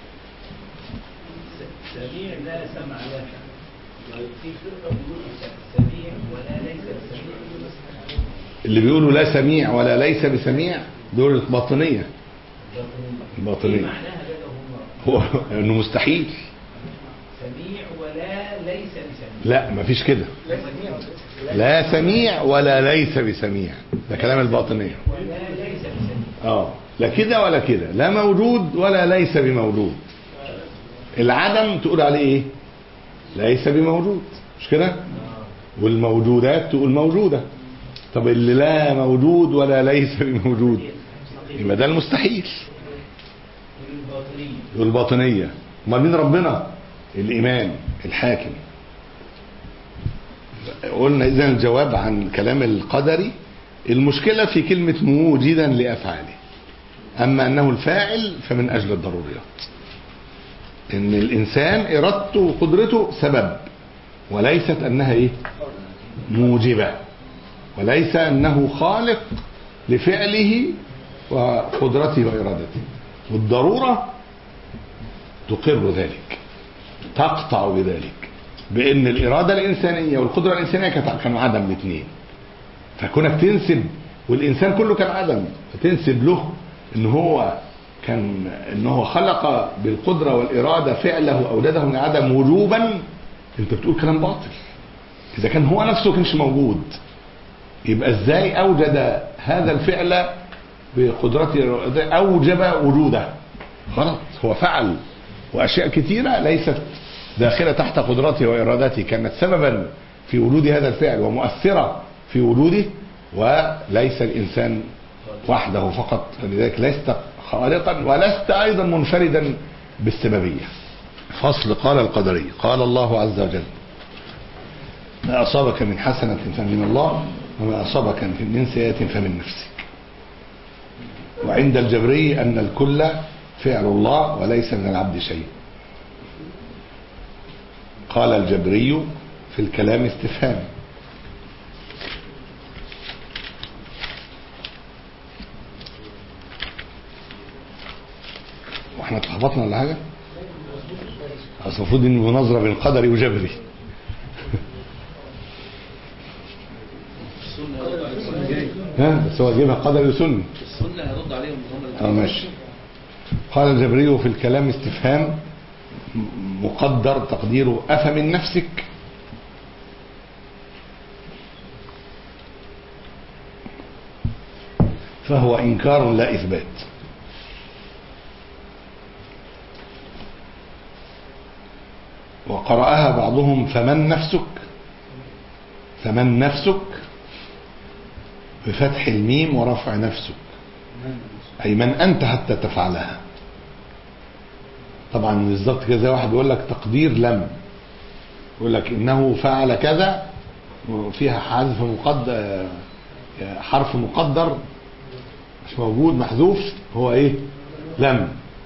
سميع لا سمع له في فرقة بيقول سميع ولا ليس بسميع اللي بيقولوا لا سميع ولا ليس بسميع دول الباطنيه الباطنيه ايه معناها بقى هم هو انه مستحيل سميع ولا ليس بسميع لا مفيش كده لا سميع ولا ليس بسميع ده كلام الباطنية ولا ليس بسميع اه لا كده ولا كده لا موجود ولا ليس بموجود العدم تقول عليه ايه ليس بموجود مش كده والموجودات تقول موجودة طب اللي لا موجود ولا ليس بموجود يبقى ده المستحيل الباطنية والباطنية امال مين ربنا الإمام الحاكم قلنا إذا الجواب عن كلام القدري المشكلة في كلمة موجدا لأفعاله أما أنه الفاعل فمن أجل الضروريات إن الإنسان إرادته وقدرته سبب وليست أنها إيه موجبة وليس أنه خالق لفعله وقدرته وإرادته والضرورة تقر ذلك تقطع بذلك بان الاراده الانسانيه والقدره الانسانيه كانت- كانوا عدم الاثنين فكونك تنسب والانسان كله كان عدم فتنسب له ان هو كان ان هو خلق بالقدره والاراده فعله اوجده من عدم وجوبا انت بتقول كلام باطل اذا كان هو نفسه كانش موجود يبقى ازاي اوجد هذا الفعل بقدرته اوجب وجوده غلط هو فعل واشياء كثيره ليست داخله تحت قدرته وارادته كانت سببا في وجود هذا الفعل ومؤثره في وجوده وليس الانسان وحده فقط فلذلك لست خالقا ولست ايضا منفردا بالسببيه فصل قال القدري قال الله عز وجل ما اصابك من حسنه فمن الله وما اصابك من سيئه فمن نفسك وعند الجبري أن الكل فعل الله وليس من العبد شيء قال الجبري في الكلام استفهام اتلخبطنا ولا حاجه اصل المفروض ان مناظره بين قدري وجبري ها بس هو جايبها قدري وسني السنة هيرد عليهم هم اه ماشي قال الجبري في الكلام استفهام م- مقدر تقديره أفمن نفسك فهو إنكار لا إثبات وقرأها بعضهم فمن نفسك فمن نفسك بفتح الميم ورفع نفسك أي من أنت حتى تفعلها طبعا بالظبط كده زي واحد بيقول لك تقدير لم يقول لك إنه فعل كذا وفيها حذف مقدر حرف مقدر مش موجود محذوف هو ايه لم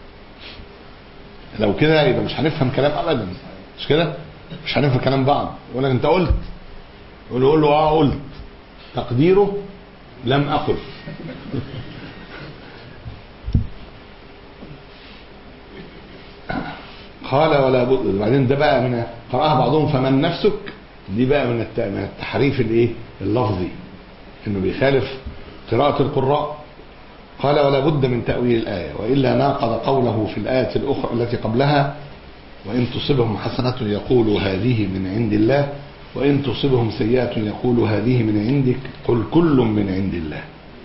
لو كده يبقى مش هنفهم كلام ابدا مش كده مش هنفهم كلام بعض يقول لك انت قلت يقول له قول له اه قلت تقديره لم اقل قال ولا بد بعدين ده بقى من قرأها بعضهم فمن نفسك دي بقى من الت- من التحريف الايه اللفظي انه بيخالف قراءة القراء قال ولا بد من تأويل الآية وإلا ناقض قوله في الآية الأخرى التي قبلها وإن تصبهم حسنة يقول هذه من عند الله وإن تصبهم سيئة يقول هذه من عندك قل كل من عند الله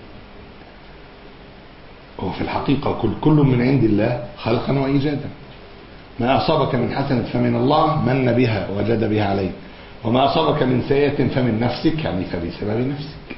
وفي الحقيقة قل كل من عند الله خلقا وإيجادا ما أصابك من حسنة فمن الله من بها وجد بها عليك وما أصابك من سيئة فمن نفسك يعني فبسبب نفسك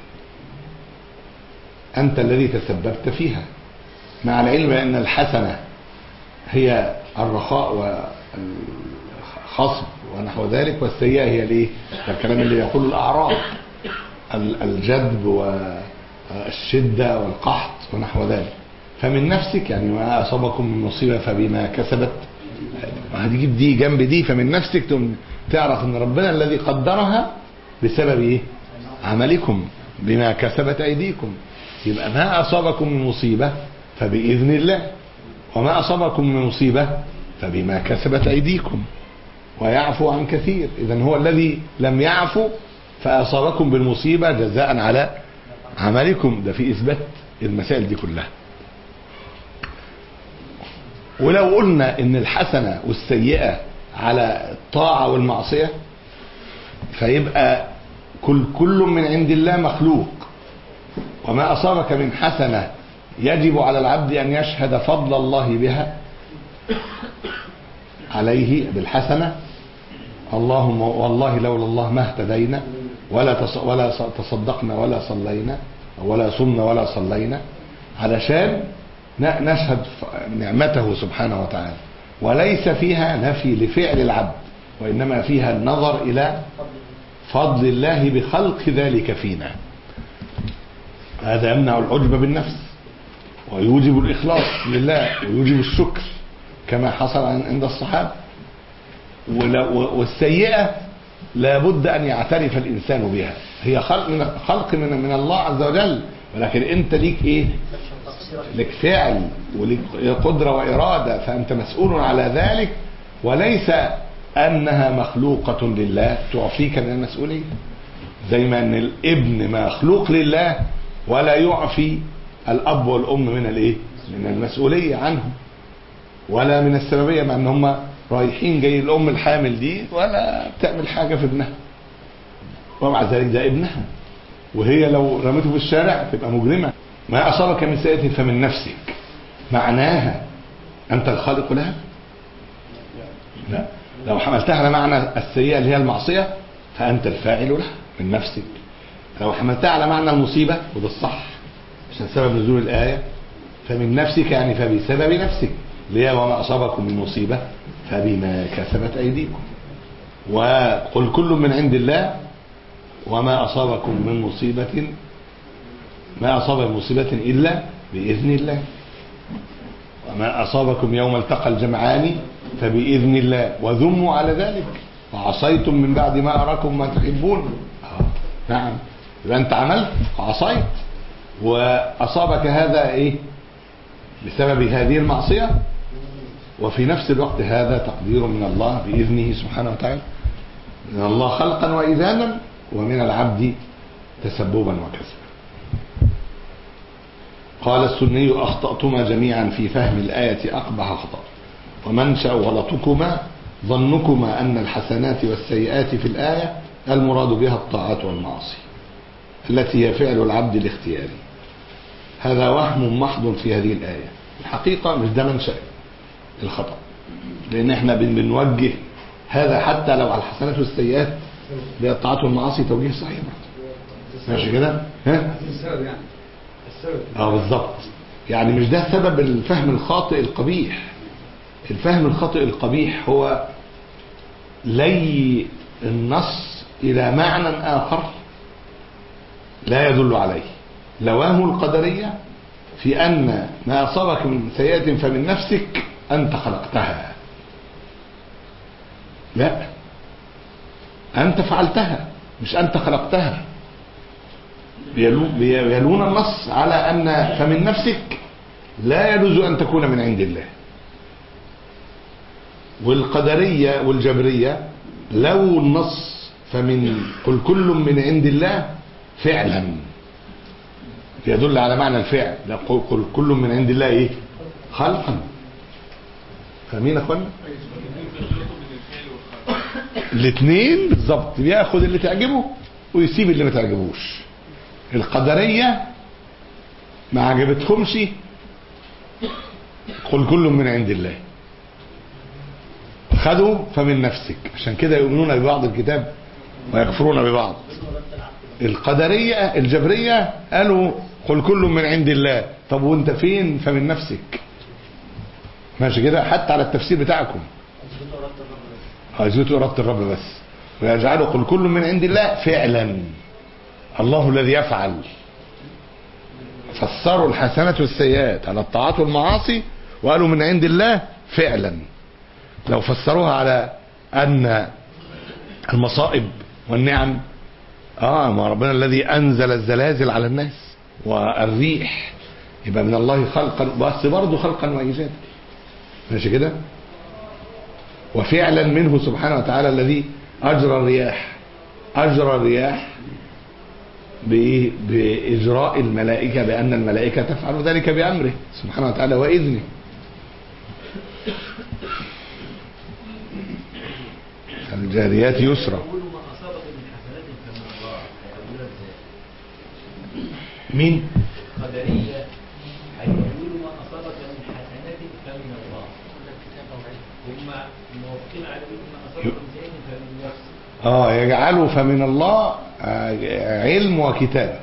أنت الذي تسببت فيها مع العلم أن الحسنة هي الرخاء والخصب ونحو ذلك والسيئة هي الايه؟ الكلام اللي يقول الأعراض ال- الجدب والشدة والقحط ونحو ذلك فمن نفسك يعني ما أصابكم من مصيبة فبما كسبت هتجيب دي جنب دي فمن نفسك تقوم تعرف ان ربنا الذي قدرها بسبب ايه عملكم بما كسبت ايديكم يبقى ما اصابكم من مصيبه فباذن الله وما اصابكم من مصيبه فبما كسبت ايديكم ويعفو عن كثير اذا هو الذي لم يعفو فاصابكم بالمصيبه جزاء على عملكم ده في اثبات المسائل دي كلها ولو قلنا ان الحسنه والسيئه على الطاعه والمعصيه فيبقى كل كل من عند الله مخلوق وما اصابك من حسنه يجب على العبد ان يشهد فضل الله بها عليه بالحسنه اللهم والله لولا الله ما اهتدينا ولا تص- ولا ص- تصدقنا ولا صلينا ولا صمنا ولا صلينا علشان ن- نشهد ف- نعمته سبحانه وتعالى وليس فيها نفي لفعل العبد وإنما فيها النظر إلى فضل الله بخلق ذلك فينا هذا يمنع العجب بالنفس ويوجب الإخلاص لله ويوجب الشكر كما حصل عن- عند الصحابة ولا- و- والسيئة لابد أن يعترف الإنسان بها هي خلق من خلق من, من الله عز وجل ولكن أنت ليك إيه لك فعل ولك قدرة وإرادة فأنت مسؤول على ذلك وليس أنها مخلوقة لله تعفيك من المسؤولية زي ما أن الابن مخلوق لله ولا يعفي الأب والأم من الإيه؟ من المسؤولية عنه ولا من السببية مع أن هم رايحين جاي الأم الحامل دي ولا بتعمل حاجة في ابنها ومع ذلك ده ابنها وهي لو رمته في الشارع تبقى مجرمة ما أصابك من سيئة فمن نفسك معناها أنت الخالق لها لا لو حملتها على معنى السيئة اللي هي المعصية فأنت الفاعل لها من نفسك لو حملتها على معنى المصيبة وده الصح عشان سبب نزول الآية فمن نفسك يعني فبسبب نفسك ليه وما أصابكم من مصيبة فبما كسبت أيديكم وقل كل من عند الله وما أصابكم من مصيبة ما أصاب من مصيبة إلا بإذن الله وما أصابكم يوم التقى الجمعان فبإذن الله وذموا على ذلك وعصيتم من بعد ما أراكم ما تحبون آه، نعم يبقى أنت عملت وعصيت وأصابك هذا إيه بسبب هذه المعصية وفي نفس الوقت هذا تقدير من الله بإذنه سبحانه وتعالى من الله خلقا وإذانا ومن العبد تسببا وكسبا قال السني أخطأتما جميعا في فهم الآية أقبح خطأ ومنشأ غلطكما ظنكما أن الحسنات والسيئات في الآية المراد بها الطاعات والمعاصي التي هي فعل العبد الاختياري هذا وهم محض في هذه الآية الحقيقة مش ده منشأ الخطأ لأن احنا بن- بنوجه هذا حتى لو على الحسنات والسيئات للطاعات والمعاصي توجيه صحيح ماشي كده ها السبب يعني السبب اه بالظبط يعني مش ده سبب الفهم الخاطئ القبيح الفهم الخاطئ القبيح هو لي النص الى معنى اخر لا يدل عليه لواه القدريه في ان ما اصابك من سيئه فمن نفسك انت خلقتها لا انت فعلتها مش انت خلقتها بيلو- بيلون النص على أن فمن نفسك لا يجوز أن تكون من عند الله والقدرية والجبرية لو النص فمن قل كل من عند الله فعلا يدل على معنى الفعل لا قل قل كل من عند الله ايه خلقا فاهمين يا اخوانا الاثنين بالظبط بياخد اللي تعجبه ويسيب اللي ما تعجبوش القدرية ما عجبتهمش قل كل من عند الله خدوا فمن نفسك عشان كده يؤمنون ببعض الكتاب ويكفرون ببعض القدرية الجبرية قالوا قل كل من عند الله طب وانت فين فمن نفسك ماشي كده حتى على التفسير بتاعكم عايزوه إرادة الرب بس ويجعلوا قل كل من عند الله فعلا الله الذي يفعل فسروا الحسنات والسيئات على الطاعات والمعاصي وقالوا من عند الله فعلا لو فسروها على ان المصائب والنعم اه ما ربنا الذي انزل الزلازل على الناس والريح يبقى من الله خلقا بس برضه خلقا وايجادا ماشي كده وفعلا منه سبحانه وتعالى الذي اجرى الرياح اجرى الرياح بإيه؟ بإجراء الملائكة بأن الملائكة تفعل ذلك بأمره سبحانه وتعالى وإذنه الجاريات يسرا يقولوا ما أصابك من حسنات فمن الله هيقولوها ازاي؟ مين قدرية هيقولوا ما أصابك من حسنات فمن الله هم موافقين على يقولوا ما أصابك من سيئة فمن نفسك اه يجعلوا فمن الله آه، علم وكتابة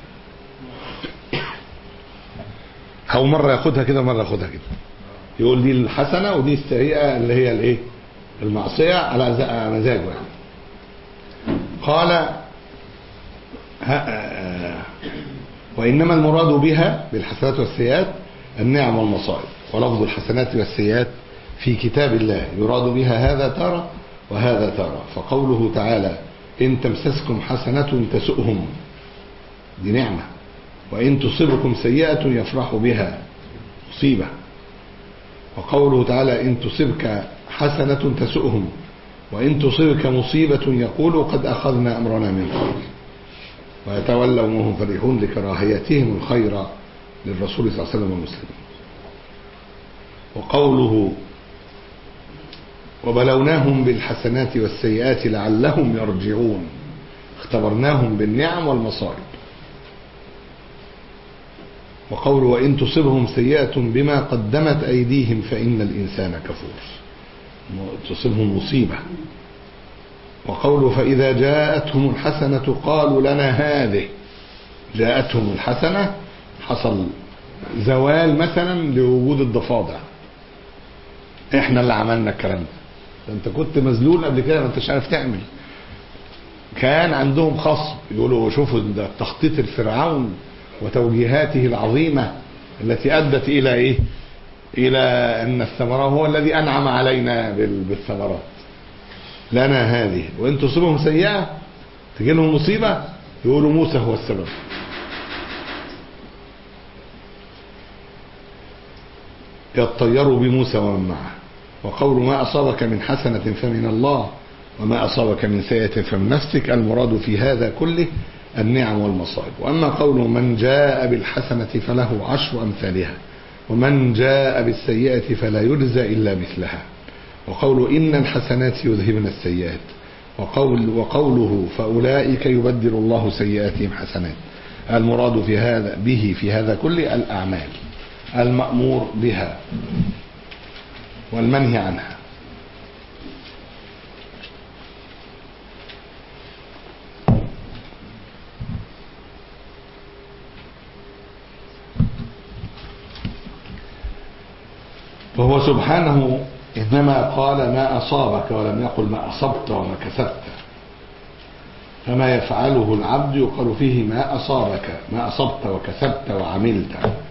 او مرة ياخدها كده مرة ياخدها كده يقول دي الحسنة ودي السيئة اللي هي الايه المعصية على ز- على مزاجه يعني قال ها- آه، وإنما المراد بها بالحسنات والسيئات النعم والمصائب ولفظ الحسنات والسيئات في كتاب الله يراد بها هذا تارة وهذا تارة فقوله تعالى إن تمسسكم حسنة تسؤهم دي نعمة وإن تصبكم سيئة يفرح بها مصيبة وقوله تعالى إن تصبك حسنة تسؤهم وإن تصبك مصيبة يقول قد أخذنا أمرنا من قبل ويتولوا وهم فرحون لكراهيتهم الخير للرسول صلى الله عليه وسلم والمسلمين وقوله وبلوناهم بالحسنات والسيئات لعلهم يرجعون اختبرناهم بالنعم والمصائب وقوله وإن تصبهم سيئة بما قدمت أيديهم فإن الإنسان كفور تصبهم مصيبة وقوله فإذا جاءتهم الحسنة قالوا لنا هذه جاءتهم الحسنة حصل زوال مثلا لوجود الضفادع احنا اللي عملنا الكلام ده ده انت كنت مذلول قبل كده ما انتش عارف تعمل كان عندهم خصم يقولوا شوفوا ده تخطيط الفرعون وتوجيهاته العظيمة التي أدت إلى إيه إلى أن الثمرة هو الذي أنعم علينا بال- بالثمرات لنا هذه وإن تصيبهم سيئة تجي لهم مصيبة يقولوا موسى هو السبب يطيروا بموسى ومن معه وقول ما أصابك من حسنة فمن الله وما أصابك من سيئة فمن نفسك المراد في هذا كله النعم والمصائب وأما قول من جاء بالحسنة فله عشر أمثالها ومن جاء بالسيئة فلا يجزى إلا مثلها وقول إن الحسنات يذهبن السيئات وقول وقوله فأولئك يبدل الله سيئاتهم حسنات المراد في هذا به في هذا كله الأعمال المأمور بها والمنهي عنها وهو سبحانه إنما قال ما أصابك ولم يقل ما أصبت وما كسبت فما يفعله العبد يقال فيه ما أصابك ما أصبت وكسبت وعملت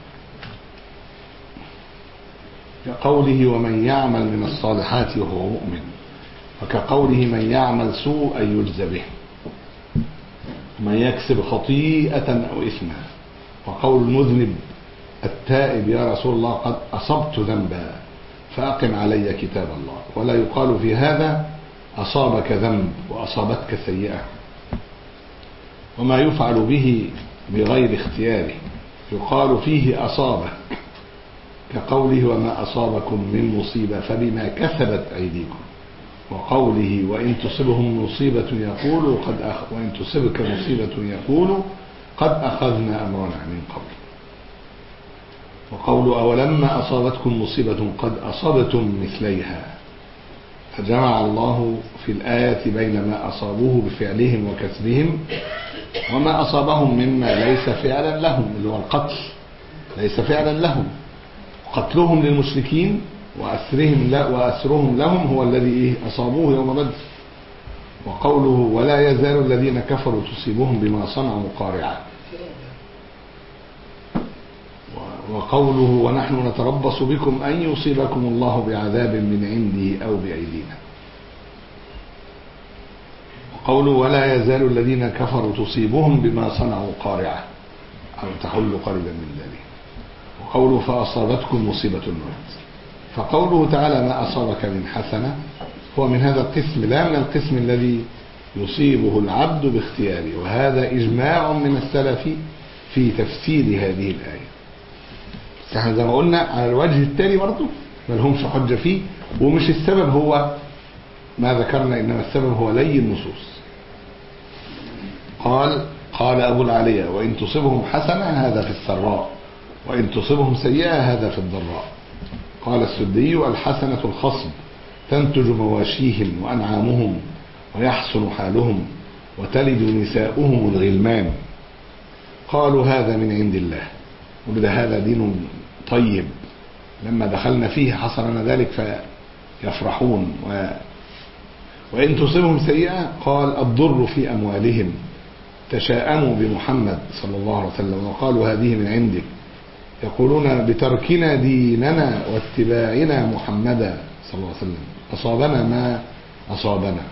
كقوله ومن يعمل من الصالحات وهو مؤمن وكقوله من يعمل سوءا يجزى به ومن يكسب خطيئة أو إثما وقول المذنب التائب يا رسول الله قد أصبت ذنبا فأقم علي كتاب الله ولا يقال في هذا أصابك ذنب وأصابتك سيئة وما يفعل به بغير اختياره يقال فيه أصابه كقوله وما أصابكم من مصيبة فبما كسبت أيديكم وقوله وإن تصبهم مصيبة يقول قد أخ وإن تصبك مصيبة يقول قد أخذنا أمرنا من قبل وقول أولما أصابتكم مصيبة قد أصبتم مثليها فجمع الله في الآية بين ما أصابوه بفعلهم وكسبهم وما أصابهم مما ليس فعلا لهم اللي هو القتل ليس فعلا لهم قتلهم للمشركين وأسرهم لا وأسرهم لهم هو الذي إيه أصابوه يوم بدر وقوله ولا يزال الذين كفروا تصيبهم بما صنعوا قارعة وقوله ونحن نتربص بكم أن يصيبكم الله بعذاب من عنده أو بأيدينا وقوله ولا يزال الذين كفروا تصيبهم بما صنعوا قارعة أو تحل قريبا من ذلك وقوله فأصابتكم مصيبة الموت فقوله تعالى ما أصابك من حسنة هو من هذا القسم لا من القسم الذي يصيبه العبد باختياره وهذا إجماع من السلف في تفسير هذه الآية بس احنا زي ما قلنا على الوجه التالي برضه ما لهمش حجة فيه ومش السبب هو ما ذكرنا إنما السبب هو لي النصوص قال قال أبو العالية وإن تصبهم حسنة هذا في السراء وإن تصبهم سيئة هذا في الضراء قال السدي الحسنة الخصب تنتج مواشيهم وأنعامهم ويحسن حالهم وتلد نساؤهم الغلمان قالوا هذا من عند الله ولد هذا دين طيب لما دخلنا فيه حصل لنا ذلك فيفرحون و وإن تصبهم سيئة قال الضر في أموالهم تشاءموا بمحمد صلى الله عليه وسلم وقالوا هذه من عندك يقولون بتركنا ديننا واتباعنا محمدا صلى الله عليه وسلم أصابنا ما أصابنا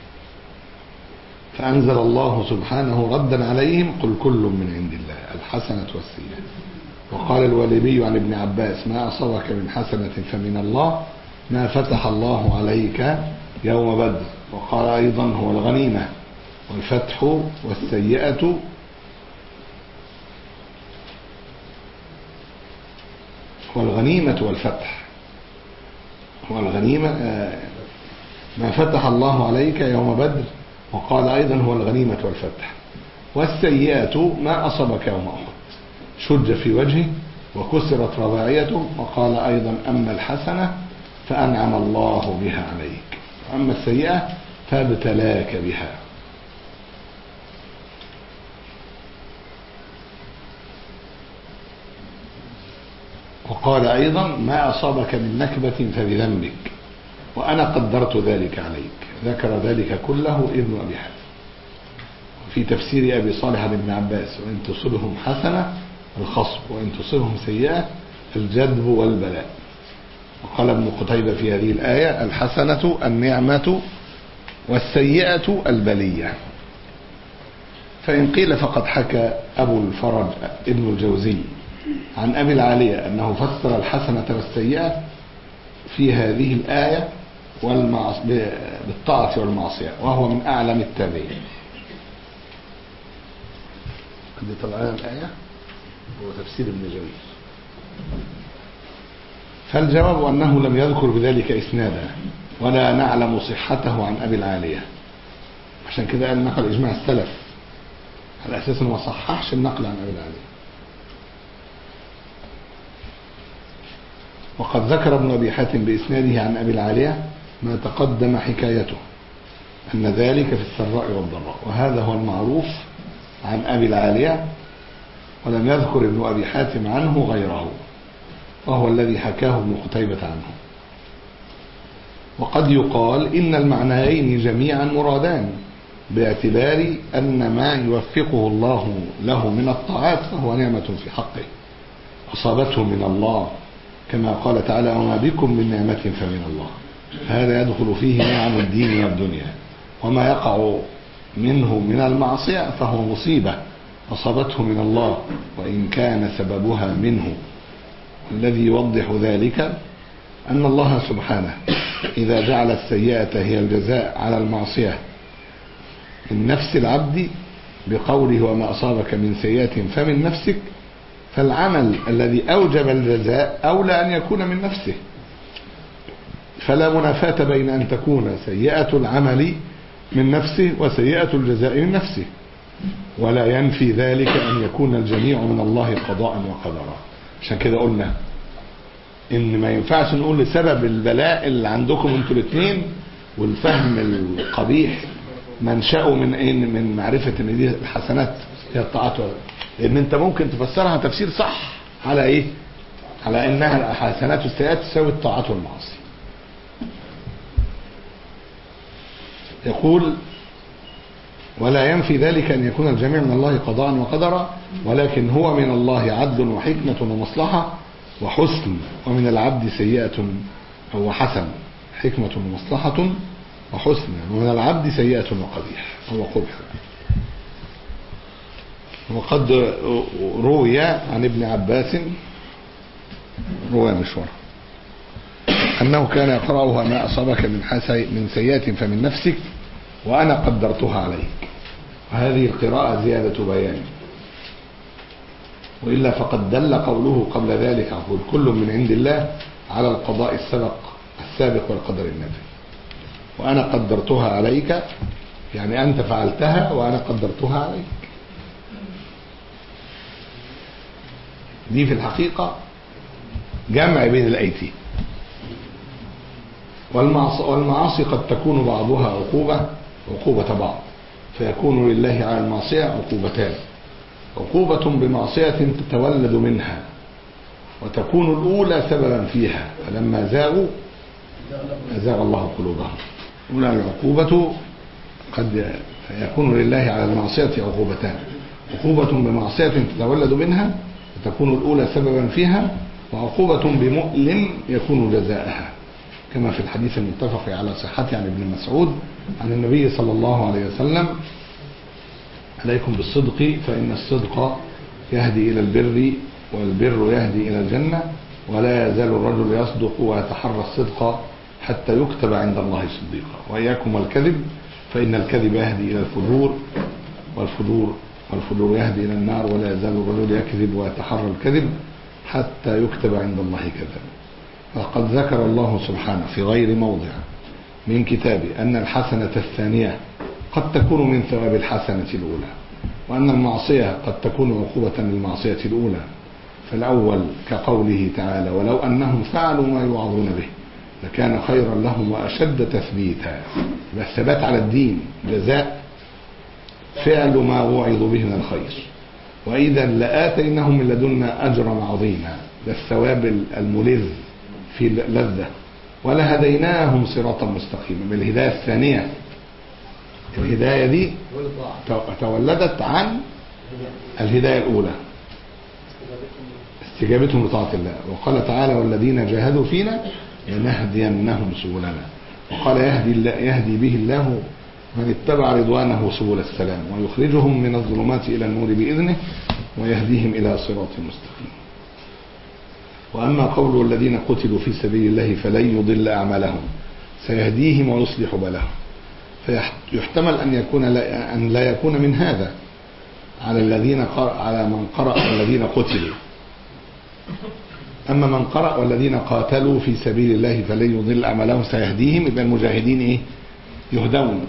فأنزل الله سبحانه ردا عليهم قل كل من عند الله الحسنة والسيئة وقال الوالبي عن ابن عباس ما أصابك من حسنة فمن الله ما فتح الله عليك يوم بدر وقال أيضا هو الغنيمة والفتح والسيئة هو الغنيمة والفتح هو الغنيمة ما فتح الله عليك يوم بدر وقال أيضا هو الغنيمة والفتح والسيئة ما أصابك يوم أحد شج في وجهه وكسرت رباعيته وقال أيضا أما الحسنة فأنعم الله بها عليك وأما السيئة فابتلاك بها وقال أيضا ما أصابك من نكبة فبذنبك وأنا قدرت ذلك عليك ذكر ذلك كله ابن أبي حاتم في تفسير أبي صالح بن ابن عباس وإن تصبهم حسنة الخصب وإن تصبهم سيئة الجدب والبلاء وقال ابن قتيبة في هذه الآية الحسنة النعمة والسيئة البلية فإن قيل فقد حكى أبو الفرج ابن الجوزي عن أبي العالية أنه فسر الحسنة والسيئة في هذه الآية والمعص... ب- بالطاعة والمعصية وهو من أعلم التابعين قد طلعنا الآية هو تفسير ابن جرير فالجواب أنه لم يذكر بذلك إسنادا ولا نعلم صحته عن أبي العالية عشان كده قال نقل إجماع السلف على أساس أنه ما صححش النقل عن أبي العالية وقد ذكر ابن أبي حاتم بإسناده عن أبي العالية ما تقدم حكايته أن ذلك في السراء والضراء وهذا هو المعروف عن أبي العالية ولم يذكر ابن أبي حاتم عنه غيره وهو الذي حكاه ابن قتيبة عنه وقد يقال إن المعنيين جميعا مرادان باعتبار أن ما يوفقه الله له من الطاعات فهو نعمة في حقه أصابته من الله كما قال تعالى وما بكم من نعمة فمن الله هذا يدخل فيه نعم الدين والدنيا وما يقع منه من المعصية فهو مصيبة أصابته من الله وإن كان سببها منه الذي يوضح ذلك أن الله سبحانه إذا جعل السيئة هي الجزاء على المعصية من نفس العبد بقوله وما أصابك من سيئة فمن نفسك فالعمل الذي أوجب الجزاء أولى أن يكون من نفسه فلا منافاة بين أن تكون سيئة العمل من نفسه وسيئة الجزاء من نفسه ولا ينفي ذلك أن يكون الجميع من الله قضاء وقدرا عشان كده قلنا ان ما ينفعش نقول لسبب البلاء اللي عندكم انتوا الاثنين والفهم القبيح منشأه من ايه من معرفة ان دي الحسنات هي الطاعات ولا لان انت ممكن تفسرها تفسير صح على ايه على انها الحسنات والسيئات تساوي الطاعات والمعاصي يقول ولا ينفي ذلك أن يكون الجميع من الله قضاء وقدرا ولكن هو من الله عدل وحكمة ومصلحة وحسن ومن العبد سيئة أو حسن حكمة ومصلحة وحسن ومن العبد سيئة وقبيح أو قبح وقد روي عن ابن عباس روي مشوار أنه كان يقرأها ما أصابك من حسي من سيئة فمن نفسك وأنا قدرتها عليك وهذه القراءة زيادة بيان وإلا فقد دل قوله قبل ذلك أقول كل من عند الله على القضاء السبق السابق والقدر النافذ وأنا قدرتها عليك يعني أنت فعلتها وأنا قدرتها عليك دي في الحقيقة جمع بين الأيتين والمعص- والمعاصي قد تكون بعضها عقوبة عقوبة بعض فيكون لله على المعصية عقوبتان عقوبة بمعصية تتولد منها وتكون الأولى سببا فيها فلما زاغوا أزاغ الله قلوبهم الأولى العقوبة قد يكون لله على المعصية عقوبتان عقوبة بمعصية تتولد منها فتكون الأولى سببا فيها وعقوبة بمؤلم يكون جزاءها كما في الحديث المتفق على صحته عن ابن مسعود عن النبي صلى الله عليه وسلم عليكم بالصدق فإن الصدق يهدي إلى البر والبر يهدي إلى الجنة ولا يزال الرجل يصدق ويتحرى الصدق حتى يكتب عند الله صديقا وإياكم والكذب فإن الكذب يهدي إلى الفجور والفجور والفجور يهدي إلى النار ولا يزال الرجل يكذب ويتحرى الكذب حتى يكتب عند الله كذب وقد ذكر الله سبحانه في غير موضع من كتابه أن الحسنة الثانية قد تكون من ثواب الحسنة الأولى وأن المعصية قد تكون عقوبة للمعصية الأولى فالأول كقوله تعالى ولو أنهم فعلوا ما يوعظون به لكان خيرا لهم وأشد تثبيتا يبقى الثبات على الدين جزاء فعل ما وعظوا به من الخير وإذا لآتيناهم من لدنا أجرا عظيما ده الثواب الملذ في لذة ولهديناهم صراطا مستقيما بالهداية الثانية الهداية دي تولدت عن الهداية الأولى استجابتهم لطاعة الله وقال تعالى والذين جاهدوا فينا لنهدينهم سبلنا وقال يهدي, الله يهدي به الله من اتبع رضوانه سبل السلام ويخرجهم من الظلمات إلى النور بإذنه ويهديهم إلى صراط مستقيم وأما قول الذين قتلوا في سبيل الله فلن يضل أعمالهم سيهديهم ويصلح بالهم فيحتمل أن يكون لا أن لا يكون من هذا على الذين قرأ على من قرأ الذين قتلوا أما من قرأ والذين قاتلوا في سبيل الله فلن يضل أعمالهم سيهديهم يبقى المجاهدين إيه يهدون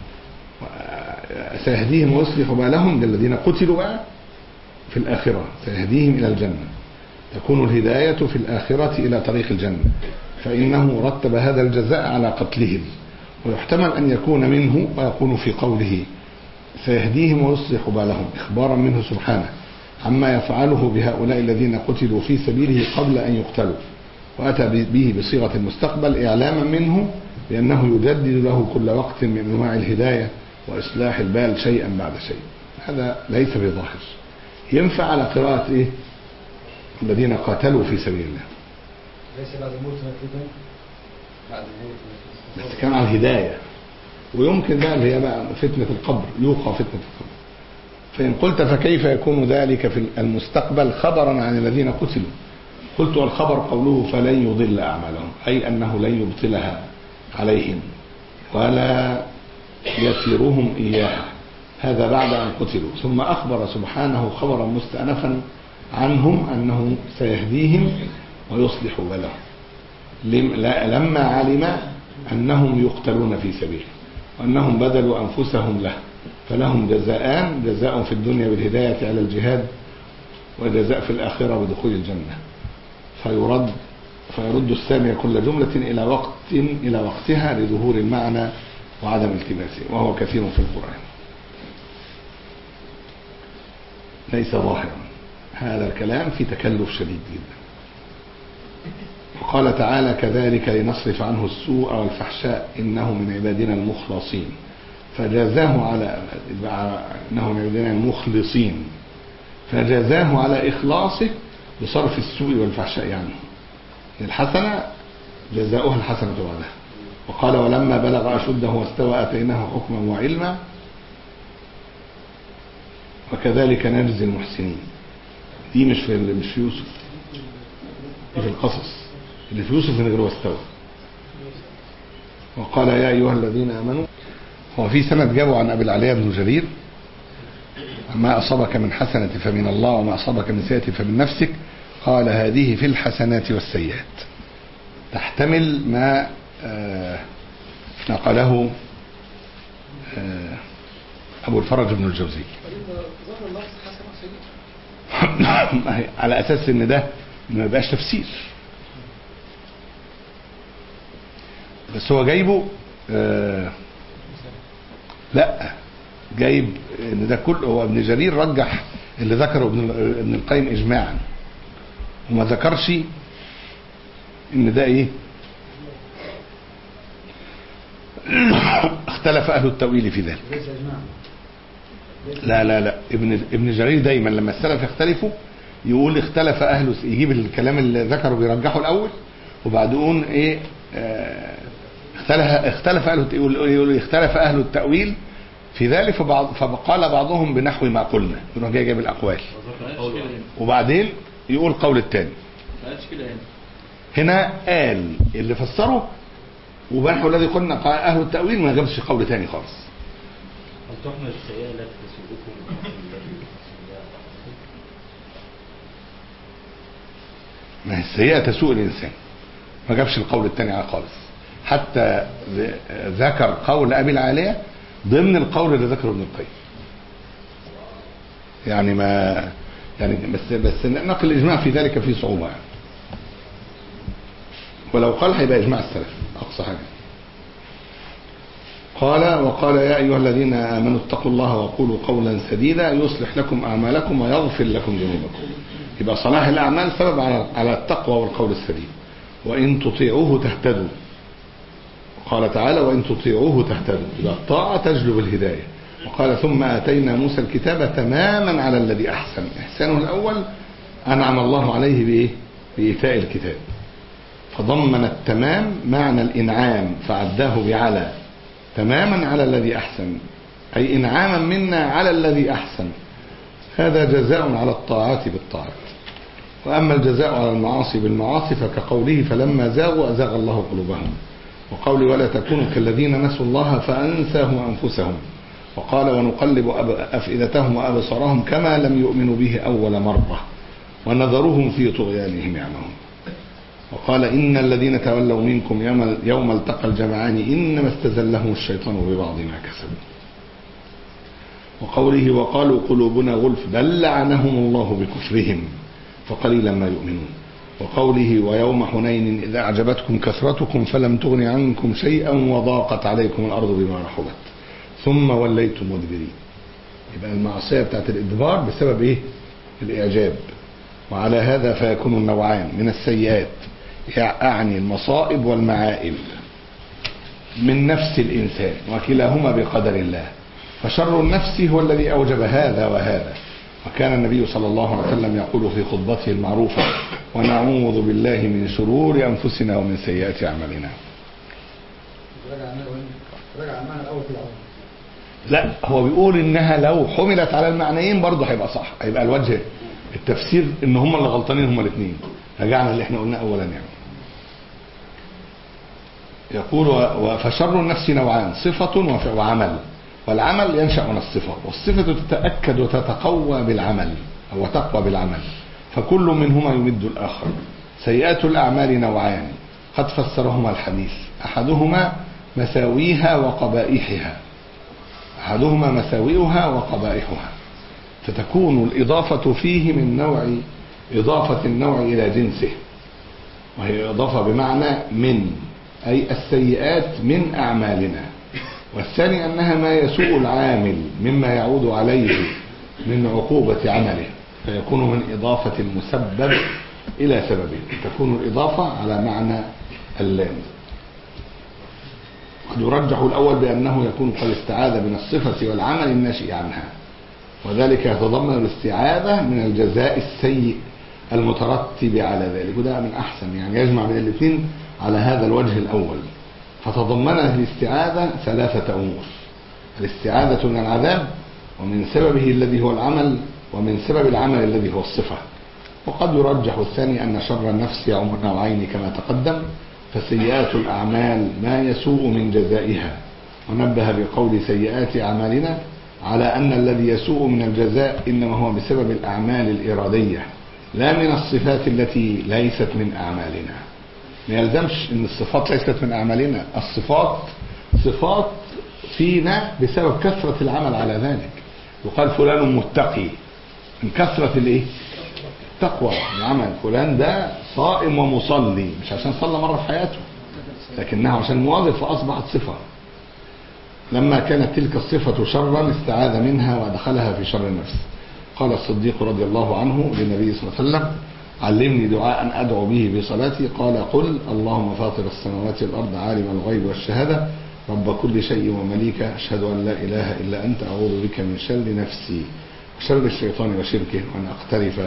سيهديهم ويصلح بالهم للذين قتلوا بقى في الآخرة سيهديهم إلى الجنة تكون الهداية في الآخرة إلى طريق الجنة فإنه رتب هذا الجزاء على قتلهم ويحتمل أن يكون منه ويكون في قوله سيهديهم ويصلح بالهم إخبارا منه سبحانه عما يفعله بهؤلاء الذين قتلوا في سبيله قبل أن يقتلوا وأتى به بصيغة المستقبل إعلاما منه بأنه يجدد له كل وقت من أنواع الهداية وإصلاح البال شيئا بعد شيء هذا ليس بظاهر ينفع على قراءة إيه الذين قاتلوا في سبيل الله ليس بعد الموت فتنة بعد الموت بس كان على الهداية ويمكن بقى اللي هي بقى فتنة القبر يوقع فتنة القبر فإن قلت فكيف يكون ذلك في المستقبل خبرا عن الذين قتلوا قلت والخبر قوله فلن يضل أعمالهم أي أنه لن يبطلها عليهم ولا يسيرهم إياها هذا بعد أن قتلوا ثم أخبر سبحانه خبرا مستأنفا عنهم أنه سيهديهم ويصلح بالهم لم- لا- لما علم أنهم يقتلون في سبيله وأنهم بذلوا أنفسهم له فلهم جزاءان جزاء في الدنيا بالهداية على الجهاد وجزاء في الآخرة بدخول الجنة فيرد فيرد الثانية كل جملة إلى وقت إلى وقتها لظهور المعنى وعدم التباسه وهو كثير في القرآن ليس ظاهرا هذا الكلام في تكلف شديد جدا وقال تعالى كذلك لنصرف عنه السوء والفحشاء إنه من عبادنا المخلصين فجازاه على إنه من عبادنا المخلصين فجازاه على إخلاصه بصرف السوء والفحشاء عنه الحسنة جزاؤها الحسنة بعدها وقال ولما بلغ أشده واستوى أتيناه حكما وعلما وكذلك نجزي المحسنين دي مش في مش في يوسف دي في القصص اللي في يوسف من غير واستوى وقال يا أيها الذين آمنوا هو في سند جابوا عن أبي العليا بن جرير ما أصابك من حسنة فمن الله وما أصابك من سيئة فمن نفسك قال هذه في الحسنات والسيئات تحتمل ما آه نقله آه أبو الفرج بن الجوزي ظهر اللفظ حسن وسيء على أساس إن ده ما يبقاش تفسير بس هو جايبه آه لا جايب ان ده كله هو ابن جرير رجح اللي ذكره ابن ابن القيم اجماعا وما ذكرش ان ده ايه اختلف اهل التاويل في ذلك ليس إجماع لا لا لا ابن ابن جرير دايما لما السلف يختلفوا يقول اختلف اهل يجيب الكلام اللي ذكره بيرجحه الاول وبعد يقول ايه آه، اختلف اختلف اهل يقول يقول اختلف اهل التاويل في ذلك فبعض فقال بعضهم بنحو ما قلنا يروح جاي جايب الاقوال ما قالش كده هنا وبعدين يقول قول الثاني ما قالش كده هنا هنا قال اللي فسره وبنحو الذي قلنا قال اهل التاويل ما جابش قول ثاني خالص هل تحمل السيئة لا تسوءكم ما هي السيئة تسوء الإنسان ما جابش القول الثاني خالص حتى ذ- ذكر قول أبي العالية ضمن القول اللي ذكره ابن القيم يعني ما يعني بس بس نقل الإجماع في ذلك فيه صعوبة يعني ولو قال هيبقى إجماع السلف أقصى حاجة قال وقال يا أيها الذين آمنوا اتقوا الله وقولوا قولا سديدا يصلح لكم أعمالكم ويغفر لكم ذنوبكم يبقى صلاح الأعمال سبب على على التقوى والقول السديد وإن تطيعوه تهتدوا قال تعالى وإن تطيعوه تهتدوا يبقى الطاعة تجلب الهداية وقال ثم آتينا موسى الكتاب تماما على الذي أحسن إحسانه الأول أنعم الله عليه بإيه؟ بإيتاء الكتاب فضمن التمام معنى الإنعام فعداه بعلى تماما على الذي أحسن أي إنعاما منا على الذي أحسن هذا جزاء على الطاعات بالطاعات وأما الجزاء على المعاصي بالمعاصي فكقوله فلما زاغوا أزاغ الله قلوبهم وقول ولا تكونوا كالذين نسوا الله فأنساهم أنفسهم وقال ونقلب أب- أفئدتهم وأبصارهم كما لم يؤمنوا به أول مرة ونذرهم في طغيانهم يعمهون وقال إن الذين تولوا منكم يوم, يوم التقى الجمعان إنما استزلهم الشيطان ببعض ما كسبوا وقوله وقالوا قلوبنا غلف بل لعنهم الله بكفرهم فقليلا ما يؤمنون وقوله ويوم حنين إذا أعجبتكم كثرتكم فلم تغن عنكم شيئا وضاقت عليكم الأرض بما رحبت ثم وليتم مدبرين يبقى المعصية بتاعت الإدبار بسبب إيه؟ الإعجاب وعلى هذا فيكون النوعان من السيئات أعني المصائب والمعائب من نفس الإنسان وكلاهما بقدر الله فشر النفس هو الذي أوجب هذا وهذا وكان النبي صلى الله عليه وسلم يقول في خطبته المعروفة ونعوذ بالله من شرور أنفسنا ومن سيئات أعمالنا راجع عنها وين؟ راجع عنها الاول في العمر لا هو بيقول انها لو حملت على المعنيين برضه هيبقى صح هيبقى الوجه التفسير ان هم اللي غلطانين هم الاثنين رجعنا اللي احنا قلناه اولا يعني يقول و- و- فشر النفس نوعان صفة وف- وعمل والعمل ينشأ من الصفة والصفة تتأكد وتتقوى بالعمل أو تقوى بالعمل فكل منهما يمد الآخر سيئات الأعمال نوعان قد فسرهما الحديث أحدهما مساويها وقبائحها أحدهما مساوئها وقبائحها فتكون الإضافة فيه من نوع إضافة النوع إلى جنسه وهي إضافة بمعنى من أي السيئات من أعمالنا والثاني أنها ما يسوء العامل مما يعود عليه من عقوبة عمله فيكون من إضافة المسبب إلى سببه تكون الإضافة على معنى اللام قد يرجح الأول بأنه يكون قد استعاذ من الصفة والعمل الناشئ عنها وذلك يتضمن الاستعاذة من الجزاء السيء المترتب على ذلك وده من أحسن يعني يجمع بين الاثنين على هذا الوجه الأول فتضمنت الاستعاذة ثلاثة أمور الاستعاذة من العذاب ومن سببه الذي هو العمل ومن سبب العمل الذي هو الصفة وقد يرجح الثاني أن شر النفس يعم النوعين كما تقدم فسيئات الأعمال ما يسوء من جزائها ونبه بقول سيئات أعمالنا على أن الذي يسوء من الجزاء إنما هو بسبب الأعمال الإرادية لا من الصفات التي ليست من أعمالنا ما يلزمش ان الصفات ليست من اعمالنا الصفات صفات فينا بسبب كثرة العمل على ذلك يقال فلان متقي من كثرة الايه تقوى العمل فلان ده صائم ومصلي مش عشان صلى مرة في حياته لكنها عشان مواظب فأصبحت صفة لما كانت تلك الصفة شرا استعاذ منها وأدخلها في شر النفس قال الصديق رضي الله عنه للنبي صلى الله عليه وسلم علمني دعاء أدعو به بصلاتي قال قل اللهم فاطر السماوات والأرض عالم الغيب والشهادة رب كل شيء ومليكه أشهد أن لا إله إلا أنت أعوذ بك من شر نفسي وشر الشيطان وشركه وأن أقترف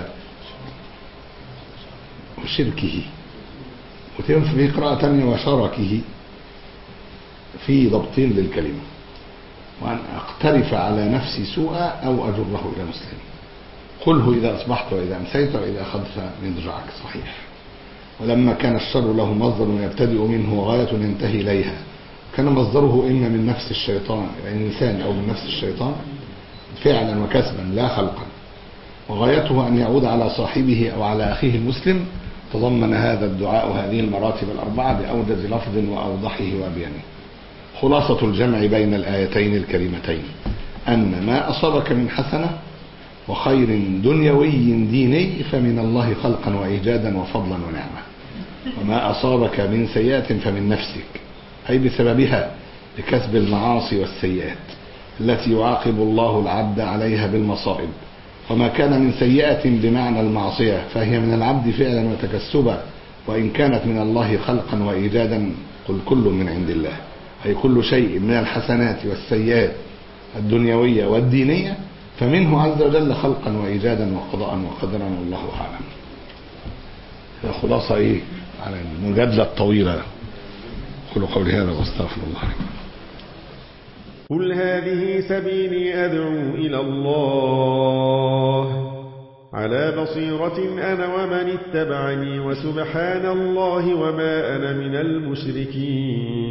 وشركه وتنفي في قراءة تانية وشركه في ضبطين للكلمة وأن أقترف على نفسي سوءا أو أجره إلى مسلم قله إذا أصبحت وإذا أمسيت وإذا أخذت من ضجعك صحيح ولما كان الشر له مصدر يبتدئ منه وغاية ينتهي إليها كان مصدره إما من نفس الشيطان يعني الإنسان أو من نفس الشيطان فعلا وكسبا لا خلقا وغايته أن يعود على صاحبه أو على أخيه المسلم تضمن هذا الدعاء هذه المراتب الأربعة بأوجز لفظ وأوضحه وأبينه خلاصة الجمع بين الآيتين الكريمتين أن ما أصابك من حسنة وخير دنيوي ديني فمن الله خلقا وإيجادا وفضلا ونعمة وما أصابك من سيئات فمن نفسك أي بسببها لكسب المعاصي والسيئات التي يعاقب الله العبد عليها بالمصائب وما كان من سيئة بمعنى المعصية فهي من العبد فعلا وتكسبا وإن كانت من الله خلقا وإيجادا قل كل من عند الله أي كل شيء من الحسنات والسيئات الدنيوية والدينية فمنه عز وجل خلقا وإيجادا وقضاء وقدرا والله أعلم هذا خلاصة إيه على المجادلة الطويلة قولوا قولي هذا واستغفر الله لكم قل هذه سبيلي أدعو إلى الله على بصيرة أنا ومن اتبعني وسبحان الله وما أنا من المشركين